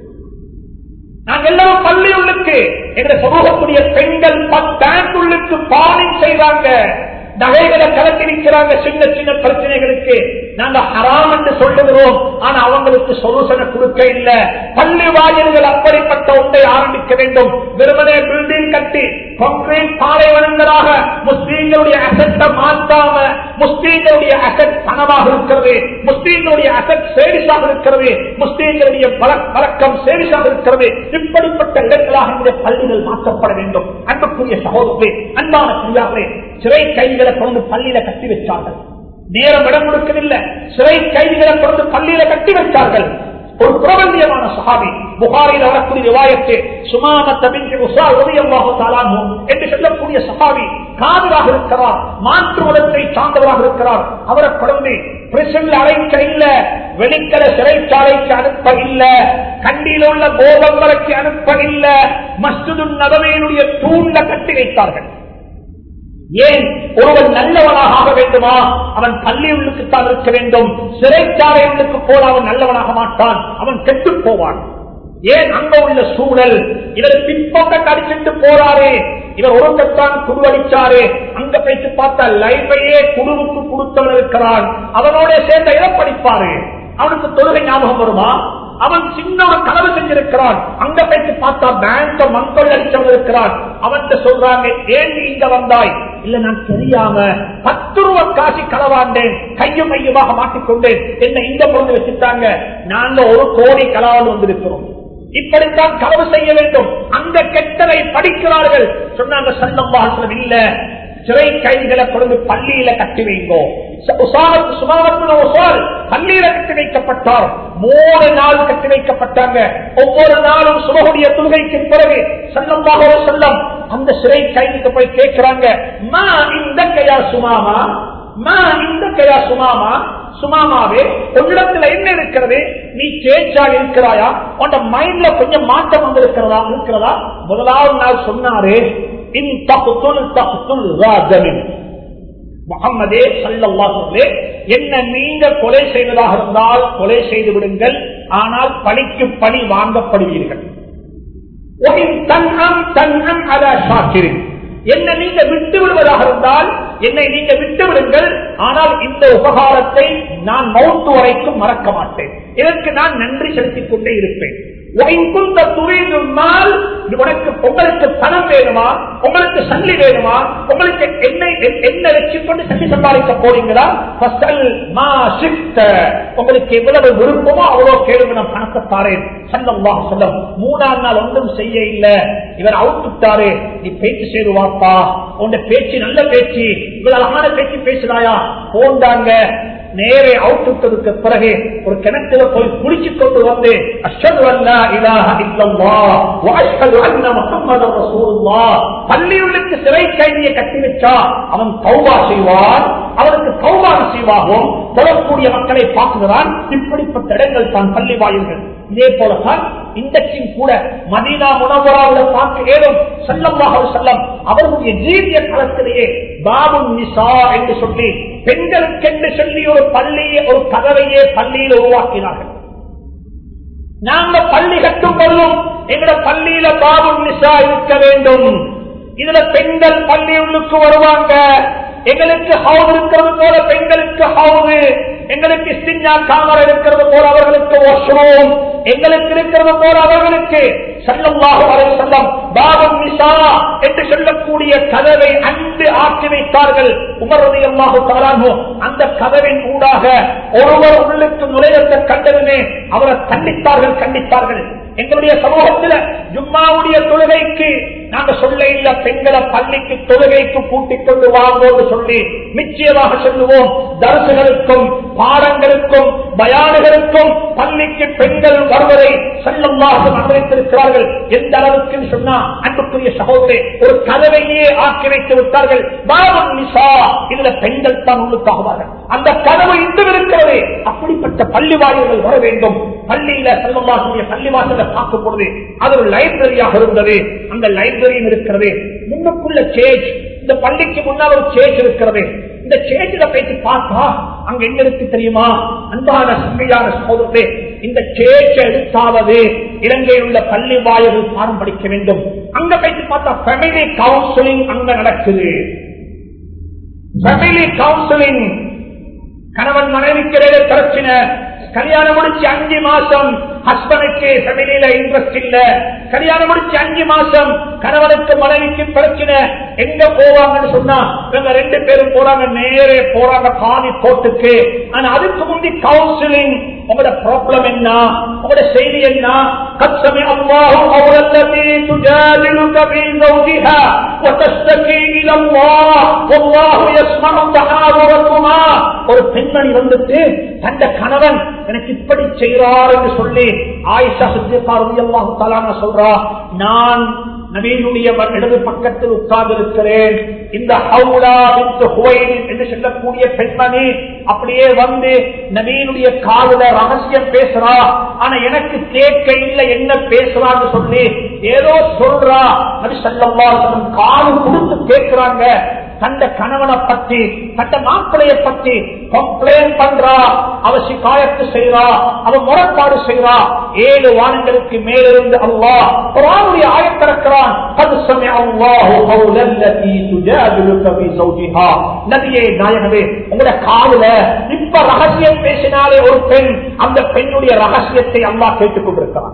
நாங்கள் எல்லாரும் பள்ளியுள்ளுக்கு எங்களுடைய சமூகத்துடைய பெண்கள் பேங்க் உள்ளுக்கு பாலிங் செய்றாங்க நகைகளை கலத்தி நிற்கிறாங்க சின்ன சின்ன பிரச்சனைகளுக்கு நாங்க ஹராம் என்று சொல்லுகிறோம் ஆனா அவங்களுக்கு சொல்யூஷனை கொடுக்க இல்ல பள்ளி வாயில்கள் அப்படிப்பட்ட ஒன்றை ஆரம்பிக்க வேண்டும் வெறுமனே பில்டிங் கட்டி கான்கிரீட் பாலைவனங்களாக முஸ்லீம்களுடைய அசட்டை மாற்றாம முஸ்லீம்களுடைய அசட் பணமாக இருக்கிறது முஸ்லீம்களுடைய அசட் சேவிஸாக இருக்கிறது முஸ்லீம்களுடைய பழக்கம் சேவிஸாக இருக்கிறது இப்படிப்பட்ட இடங்களாக இந்த பள்ளிகள் மாற்றப்பட வேண்டும் அன்புக்குரிய சகோதரே அன்பான பிரியார்களே சிறை கைதிகளை கொண்டு பள்ளியில கட்டி வச்சார்கள் நேரம் இடம் கொடுக்கவில்லை சிறை கைதிகளை கொண்டு பள்ளியில கட்டி வைத்தார்கள் ஒரு பிரபல்யமான சஹாபி புகாரில் வரக்கூடிய விவாயத்து சுமாமத்தின் என்று சொல்லக்கூடிய சஹாபி காதலாக இருக்கிறார் மாற்று மதத்தை சார்ந்தவராக இருக்கிறார் அவரை குழந்தை பிரிசன்ல அழைக்க இல்ல வெளிக்கல சிறைச்சாலைக்கு அனுப்ப இல்ல கண்டியில் உள்ள கோபங்கரைக்கு அனுப்ப இல்ல மஸ்து நபமையினுடைய தூண்ல கட்டி வைத்தார்கள் ஏன் ஒருவன் நல்லவனாக ஆக வேண்டுமா அவன் பள்ளி உள்ளுக்குத்தான் இருக்க வேண்டும் சிறைச்சாலை உள்ளுக்கு போல அவன் நல்லவனாக மாட்டான் அவன் கெட்டு போவான் ஏன் அங்க உள்ள சூழல் இவர் பிற்போக்க அடிச்சுட்டு போறாரு இவர் ஒருத்தான் குடுவடிச்சாரு அங்க போயிட்டு பார்த்தா லைஃபையே குழுவுக்கு கொடுத்தவன் இருக்கிறான் அவனோட சேர்ந்த இடம் படிப்பாரு அவனுக்கு தொழுகை ஞாபகம் வருமா அவன் சின்ன ஒரு கனவு செஞ்சிருக்கிறான் அங்க போயிட்டு பார்த்தா பேங்க மக்கள் அடிச்சவன் இருக்கிறான் அவன் சொல்றாங்க ஏன் நீ இங்க வந்தாய் இல்ல நான் தெரியாம பத்து ரூபா காசி களவாண்டேன் கையும் மையமாக மாட்டிக்கொண்டேன் என்ன இந்த பொழுது வச்சுட்டாங்க நாங்க ஒரு கோடி களவால் வந்திருக்கிறோம் இப்படித்தான் களவு செய்ய வேண்டும் அந்த கெட்டதை படிக்கிறார்கள் சொன்னாங்க சல்லம் வாசலம் இல்ல சிறை கைதிகளை கொண்டு பள்ளியில கட்டி வைங்கோ பள்ளியில கட்டி வைக்கப்பட்டார் மூணு நாள் கட்டி வைக்கப்பட்டாங்க ஒவ்வொரு நாளும் சுபகுடைய தொழுகைக்கு பிறகு சல்லமாக செல்லம் அந்த சிறை கைதிக்கு போய் கேட்கிறாங்க மா இந்த கையா சுமாமா மா இந்த கையா சுமாமா சுமாமாவே உன்னிடத்துல என்ன இருக்கிறது நீ சேச்சாக இருக்கிறாயா உன் மைண்ட்ல கொஞ்சம் மாற்றம் வந்து இருக்கிறதா இருக்கிறதா முதலாவது நாள் சொன்னாரு முகம்மதே சல்லாஹே என்ன நீங்க கொலை செய்வதாக இருந்தால் கொலை செய்து விடுங்கள் ஆனால் பணிக்கு பணி வாங்கப்படுவீர்கள் என்ன நீங்க விட்டு விடுவதாக இருந்தால் என்னை நீங்க விட்டு விடுங்கள் ஆனால் இந்த உபகாரத்தை நான் மௌத்து வரைக்கும் மறக்க மாட்டேன் இதற்கு நான் நன்றி செலுத்திக் கொண்டே இருப்பேன் உனக்கு உங்களுக்கு பணம் வேணுமா உங்களுக்கு சல்லி வேணுமா உங்களுக்கு என்ன என்ன வச்சுக்கொண்டு சல்லி சம்பாதிக்க போறீங்களா உங்களுக்கு எவ்வளவு விருப்பமோ அவ்வளவு கேளுங்க நான் பணத்தை தாரேன் சல்லம் வா சொல்லம் மூணாம் நாள் ஒன்றும் செய்ய இல்ல இவர் அவுத்துட்டாரு நீ பேச்சு சேருவாப்பா உன் பேச்சு நல்ல பேச்சு இவ்வளவு அழகான பேச்சு பேசுறாயா போண்டாங்க நேரே அவுட்டுட்டதுக்கு பிறகு ஒரு கிணத்துல போய் குளிச்சு கொண்டு வந்து அஷ்ஹது அல்லா இலாஹ இல்லல்லாஹ் வ அஷ்ஹது அன்ன முஹம்மதர் ரசூலுல்லாஹ் பள்ளியுள்ளுக்கு சிறை கைதியை கட்டி வச்சா அவன் தௌபா செய்வான் அவனுக்கு தௌபா செய்வாகும் தொழக்கூடிய மக்களை பார்க்குகிறான் இப்படிப்பட்ட இடங்கள் தான் பள்ளி வாயில்கள் இதே போலதான் இன்றைக்கும் கூட மதீனா முனவராவில் பார்க்க ஏதும் செல்லமாக செல்லம் அவர்களுடைய ஜீவிய காலத்திலேயே பாபு நிசா என்று சொல்லி பெண்களுக்கென்று சொல்லி ஒரு பள்ளியை ஒரு கதவையே பள்ளியில் உருவாக்கினார்கள் நாங்க பள்ளி கட்டும் போதும் எங்களோட பள்ளியில பாபு நிசா இருக்க வேண்டும் இதுல பெண்கள் பள்ளி உள்ளுக்கு வருவாங்க எங்களுக்கு ஹவுஸ் இருக்கிறது போல பெண்களுக்கு ஹவுஸ் எங்களுக்கு சின்ன காமர் இருக்கிறது போல அவர்களுக்கு வாஷ்ரூம் எங்களுக்கு இருக்கிறது போல அவர்களுக்கு செல்லமாக செல்லம் பாபம் நிசா என்று சொல்லக்கூடிய கதவை அன்று ஆக்கி வைத்தார்கள் உமரது அல்லாஹு தாரானோ அந்த கதவின் ஊடாக ஒருவர் உள்ளுக்கு நுழையத்தை கண்டதுமே அவரை கண்டித்தார்கள் கண்டித்தார்கள் எங்களுடைய சமூகத்தில் ஜும்மாவுடைய தொழுகைக்கு நாங்க சொல்ல இல்ல பெண்களை பள்ளிக்கு தொழுகைக்கு கூட்டிக் கொண்டு வாங்கோன்னு சொல்லி நிச்சயமாக சொல்லுவோம் தரசுகளுக்கும் பாடங்களுக்கும் பயானுகளுக்கும் பள்ளிக்கு பெண்கள் வருவதை செல்லமாக அனுமதித்திருக்கிறார்கள் எந்த அளவுக்கு சொன்னா அன்புக்குரிய சகோதரே ஒரு கதவையே ஆக்கி வைத்து விட்டார்கள் பாபன் நிசா இதுல பெண்கள் தான் உள்ளுக்காகுவார்கள் அந்த கதவு இன்னும் இருக்கிறது அப்படிப்பட்ட பள்ளி வாயில்கள் வர வேண்டும் பள்ளியில செல்லமாக பள்ளி வாசல பார்க்கும் பொழுது அது ஒரு லைப்ரரியாக இருந்தது அந்த லைப்ரரியும் இருக்கிறது முன்னுக்குள்ள சேஜ் இந்த பள்ளிக்கு முன்னால் ஒரு சேஜ் இருக்கிறது இந்த சேஜில பேசி பார்த்தா அங்க என்ன இருக்கு தெரியுமா அன்பான சங்கையான சகோதரே இந்த சேச்ச எடுத்தாவது இலங்கையில் உள்ள பள்ளி வாயர்கள் பாடம் படிக்க வேண்டும் அங்க பேசி பார்த்தா ஃபேமிலி கவுன்சிலிங் அங்க நடக்குது ஃபேமிலி கவுன்சிலிங் கணவன் மனைவிக்கிடையே பிரச்சனை கல்யாணம் முடிச்சு அஞ்சு மாசம் ஹஸ்பண்டுக்கு ஃபேமிலியில இன்ட்ரெஸ்ட் இல்ல கல்யாணம் முடிச்சு அஞ்சு மாசம் கணவனுக்கு மனைவிக்கு பிரச்சனை எங்க போவாங்கன்னு சொன்னா இவங்க ரெண்டு பேரும் போறாங்க நேரே போறாங்க காணி கோட்டுக்கு ஆனா அதுக்கு முந்தி கவுன்சிலிங் உங்களோட ப்ராப்ளம் என்ன உங்களோட செய்தி என்ன கச்சமே அல்லாஹு அவரல்லதி துஜாதிலுக பி زوجها وتشتكي الى الله والله يسمع تحاوركما ஒரு பெண்மணி வந்துட்டு தந்த கணவன் எனக்கு இப்படி செய்கிறார் என்று சொல்லி ஆயிஷா சித்திகா ரலியல்லாஹு தஆலா சொல்றா நான் நபீனுடைய இடது பக்கத்தில் உட்கார்ந்து இருக்கிறேன் இந்த ஹவுலா பின்த் ஹுவைலின் என்று சொல்லக்கூடிய பெண்மணி அப்படியே வந்து நபீனுடைய காதுல ரகசியம் பேசுறா ஆனா எனக்கு கேட்க இல்லை என்ன பேசுறான்னு சொல்லி ஏதோ சொல்றா நபி ஸல்லல்லாஹு அலைஹி வஸல்லம் காது கொடுத்து கேட்கிறாங்க தந்த கணவனை பத்தி தந்த மாப்பிளைய பத்தி கம்ப்ளைண்ட் பண்றா அவ சிக்காயத்து செய்யறா அவ முறைப்பாடு செய்யறா ஏழு வானங்களுக்கு மேலிருந்து அல்லாஹ் குரானுடைய ஆயத்திறக்கிறான் அது சமய அல்லாஹு கௌலல்லதி துஜாதிலுக ஃபீ ஸௌஜிஹா நபியே நாயகமே உங்களோட காதுல இப்ப ரகசியம் பேசினாலே ஒரு பெண் அந்த பெண்ணுடைய ரகசியத்தை அல்லாஹ் கேட்டுக் கொண்டிருக்கிறான்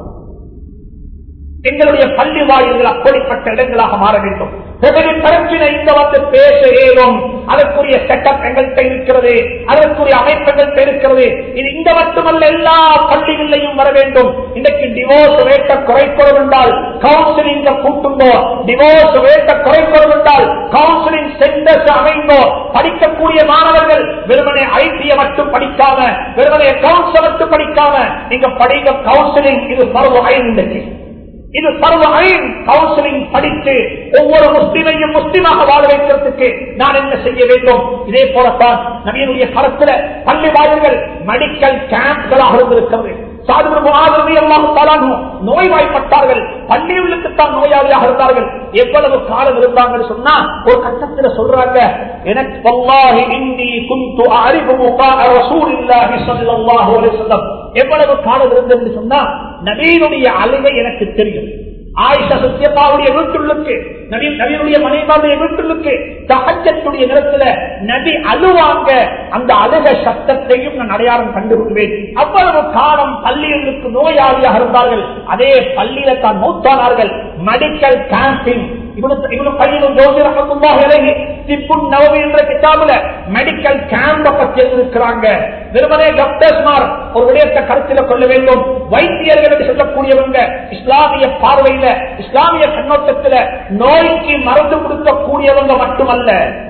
எங்களுடைய பள்ளி வாயில்கள் அப்படிப்பட்ட இடங்களாக மாற வேண்டும் பிரச்சனை இங்க வந்து பேச ஏதும் அதற்குரிய செட்டப் எங்கள்கிட்ட இருக்கிறது அதற்குரிய அமைப்பு எங்கள்கிட்ட இருக்கிறது இது இங்க மட்டுமல்ல எல்லா பள்ளிகளிலையும் வர வேண்டும் இன்னைக்கு டிவோர்ஸ் ரேட்டை குறைக்கிறோம் என்றால் கவுன்சிலிங் கூட்டுங்கோ டிவோர்ஸ் ரேட்டை குறைக்கிறோம் என்றால் கவுன்சிலிங் சென்டர்ஸ் அமைந்தோ படிக்கக்கூடிய மாணவர்கள் வெறுமனே ஐடியை மட்டும் படிக்காம வெறுமனே அக்கௌண்ட்ஸ் மட்டும் படிக்காம நீங்க படிக்க கவுன்சிலிங் இது பருவ ஐந்து இது சர்வ ஐன் கவுன்சிலிங் படித்து ஒவ்வொரு முஸ்லிமையும் முஸ்லிமாக வாழ வைக்கிறதுக்கு நான் என்ன செய்ய வேண்டும் இதே போலத்தான் நவீனுடைய காலத்துல பள்ளி வாயில்கள் மெடிக்கல் கேம்ப்களாக இருந்திருக்கிறது நோய்வாய்ப்பட்டார்கள் பள்ளியுள்ளுக்கு தான் நோயாளியாக இருந்தார்கள் எவ்வளவு காலம் இருந்தாங்கன்னு சொன்னா ஒரு கட்டத்துல சொல்றாங்க எனக்கு வல்லாஹி இந்தி குந்து அறிவு ரசூலில்லாஹி ஸல்லல்லாஹு அலைஹி வஸல்லம் எவ்வளவு காலம் இருந்ததுன்னு சொன்னா நபீனுடைய அழுகை எனக்கு தெரியும் ஆயிஷா சத்தியப்பாவுடைய வீட்டுள்ளுக்கு நபி நபியுடைய மனைவாவுடைய வீட்டுள்ளுக்கு தகஜத்துடைய நிலத்துல நபி அழுவாங்க அந்த அழுக சத்தத்தையும் நான் அடையாளம் கண்டுகொள்வேன் அவ்வளவு காலம் பள்ளிகளுக்கு நோயாளியாக இருந்தார்கள் அதே பள்ளியில தான் மூத்தானார்கள் மெடிக்கல் கேம்பிங் மெடிக்கல் கேம்ப பற்றி இருக்கிறாங்க வெறுமனே டாக்டர்ஸ்மார் ஒரு விடயத்தை கருத்தில் கொள்ள வேண்டும் வைத்தியர்கள் என்று சொல்லக்கூடியவங்க இஸ்லாமிய பார்வையில இஸ்லாமிய கண்ணோட்டத்தில் நோய்க்கு மருந்து கொடுக்கக்கூடியவங்க மட்டுமல்ல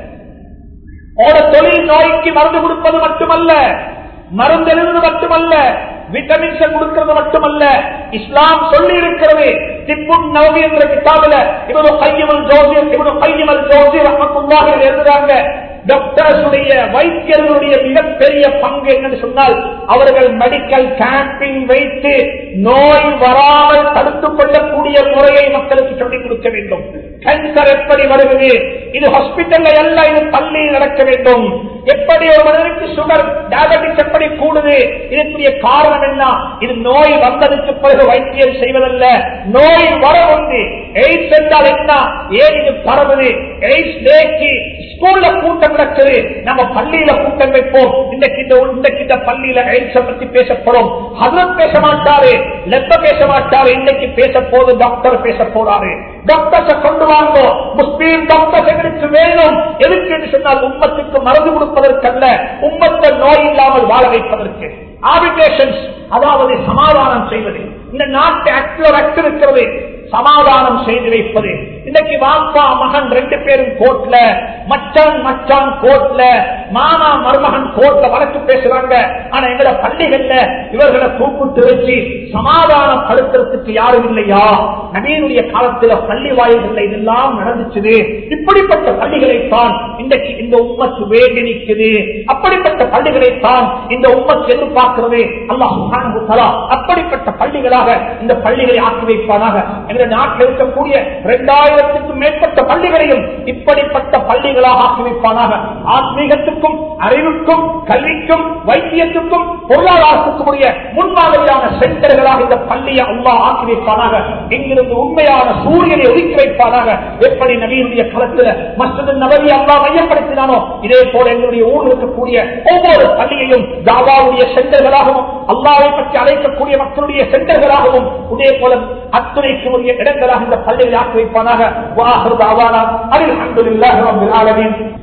தொழில் நோய்க்கு மருந்து கொடுப்பது மட்டுமல்ல மருந்து எழுதுவது மட்டுமல்ல விட்டமின்ஸ் கொடுக்கிறது மட்டுமல்ல இஸ்லாம் சொல்லி இருக்கிறது திப்புன் நவவி என்ற கிட்டாபில இவரு கையமல் ஜோசியம் இவரு கையமல் ஜோசியம் ரஹமத்துல்லாஹி எழுதுறாங்க டாக்டர்ஸுடைய வைத்தியர்களுடைய மிகப்பெரிய பங்கு என்னன்னு சொன்னால் அவர்கள் மெடிக்கல் கேம்பிங் வைத்து நோய் வராமல் தடுத்துக் கொள்ளக்கூடிய முறையை மக்களுக்கு சொல்லிக் கொடுக்க வேண்டும் கேன்சர் எப்படி வருவது இது ஹாஸ்பிட்டல்ல அல்ல இது பள்ளியில் நடக்க வேண்டும் எப்படி ஒரு மனிதனுக்கு சுகர் டயபெட்டிக்ஸ் எப்படி கூடுது இதற்குரிய காரணம் என்ன இது நோய் வந்ததுக்கு பிறகு வைத்தியம் செய்வதல்ல நோய் வர உண்டு எய்ட்ஸ் என்றால் என்ன ஏன் இது பரவுது எய்ட்ஸ் டேக்கு ஸ்கூல்ல கூட்டம் நடக்குது நம்ம பள்ளியில கூட்டம் வைப்போம் இன்றைக்கு இந்த இன்றைக்கு இந்த பள்ளியில எய்ட்ஸ பத்தி பேசப்படும் ஹசரத் பேச மாட்டாரு லெப்ப பேச மாட்டாரு இன்னைக்கு பேச போது டாக்டர் பேச போறாரு டாக்டர்ஸ கொண்டு வாங்க முஸ்லீம் டாக்டர்ஸ் எங்களுக்கு வேணும் எதுக்கு என்று சொன்னால் உம்மத்துக்கு மருந்து கொடுப்பதற்கல்ல உம்மத்தை நோய் இல்லாமல் வாழ வைப்பதற்கு ஆபிடேஷன்ஸ் அதாவது சமாதானம் செய்வது இந்த நாட்டு ஆக்டிவ் ஆக்ட் இருக்கிறது சமாதானம் செய்து வைப்பது இன்னைக்கு வாப்பா மகன் ரெண்டு பேரும் கோர்ட்ல மச்சான் மச்சான் கோர்ட்ல மாமா மருமகன் கோர்ட்ல வழக்கு பேசுறாங்க ஆனா எங்கட பள்ளிகள்ல இவர்களை கூப்பிட்டு வச்சு சமாதானப்படுத்துறதுக்கு யாரும் இல்லையா நவீனுடைய காலத்துல பள்ளி வாயில்கள் இதெல்லாம் நடந்துச்சுது இப்படிப்பட்ட பள்ளிகளைத்தான் இன்றைக்கு இந்த உம்மத்து வேண்டி நிற்குது அப்படிப்பட்ட பள்ளிகளைத்தான் இந்த உம்மத்து எதிர்பார்க்கிறது அல்லாஹ் சுப்ஹானஹு வ தஆலா அப்படிப்பட்ட பள்ளிகளாக இந்த பள்ளிகளை ஆக்கி வைப்பானாக என்ற நாட்டில் இருக்கக்கூடிய இரண்டாயிரத்துக்கும் மேற்பட்ட பள்ளிகளையும் இப்படிப்பட்ட பள்ளிகளாக ஆக்கி வைப்பானாக ஆத்மீகத்துக்கும் அறிவுக்கும் கல்விக்கும் வைத்தியத்துக்கும் பொருளாதாரத்துக்கும் உரிய முன்மாதிரியான சென்டர்களாக இந்த பள்ளியை அல்லாஹ் ஆக்கி வைப்பானாக இங்கிருந்து உண்மையான சூரியனை ஒதுக்கி வைப்பானாக எப்படி நவீனுடைய களத்தில் மஸ்ஜித் நபரி அல்லா மையப்படுத்தினானோ இதே போல எங்களுடைய ஊரில் இருக்கக்கூடிய ஒவ்வொரு பள்ளியையும் தாவாவுடைய சென்டர்களாகவும் அல்லாவை பற்றி அழைக்கக்கூடிய மக்களுடைய சென்டர்களாகவும் இதே போல அத்துணைக்கு உரிய இடங்களாக இந்த பள்ளிகளை ஆக்கி வைப்பானாக வாஹர் தாவானா அல்ஹம்துலில்லாஹி ரப்பில் ஆலமீன்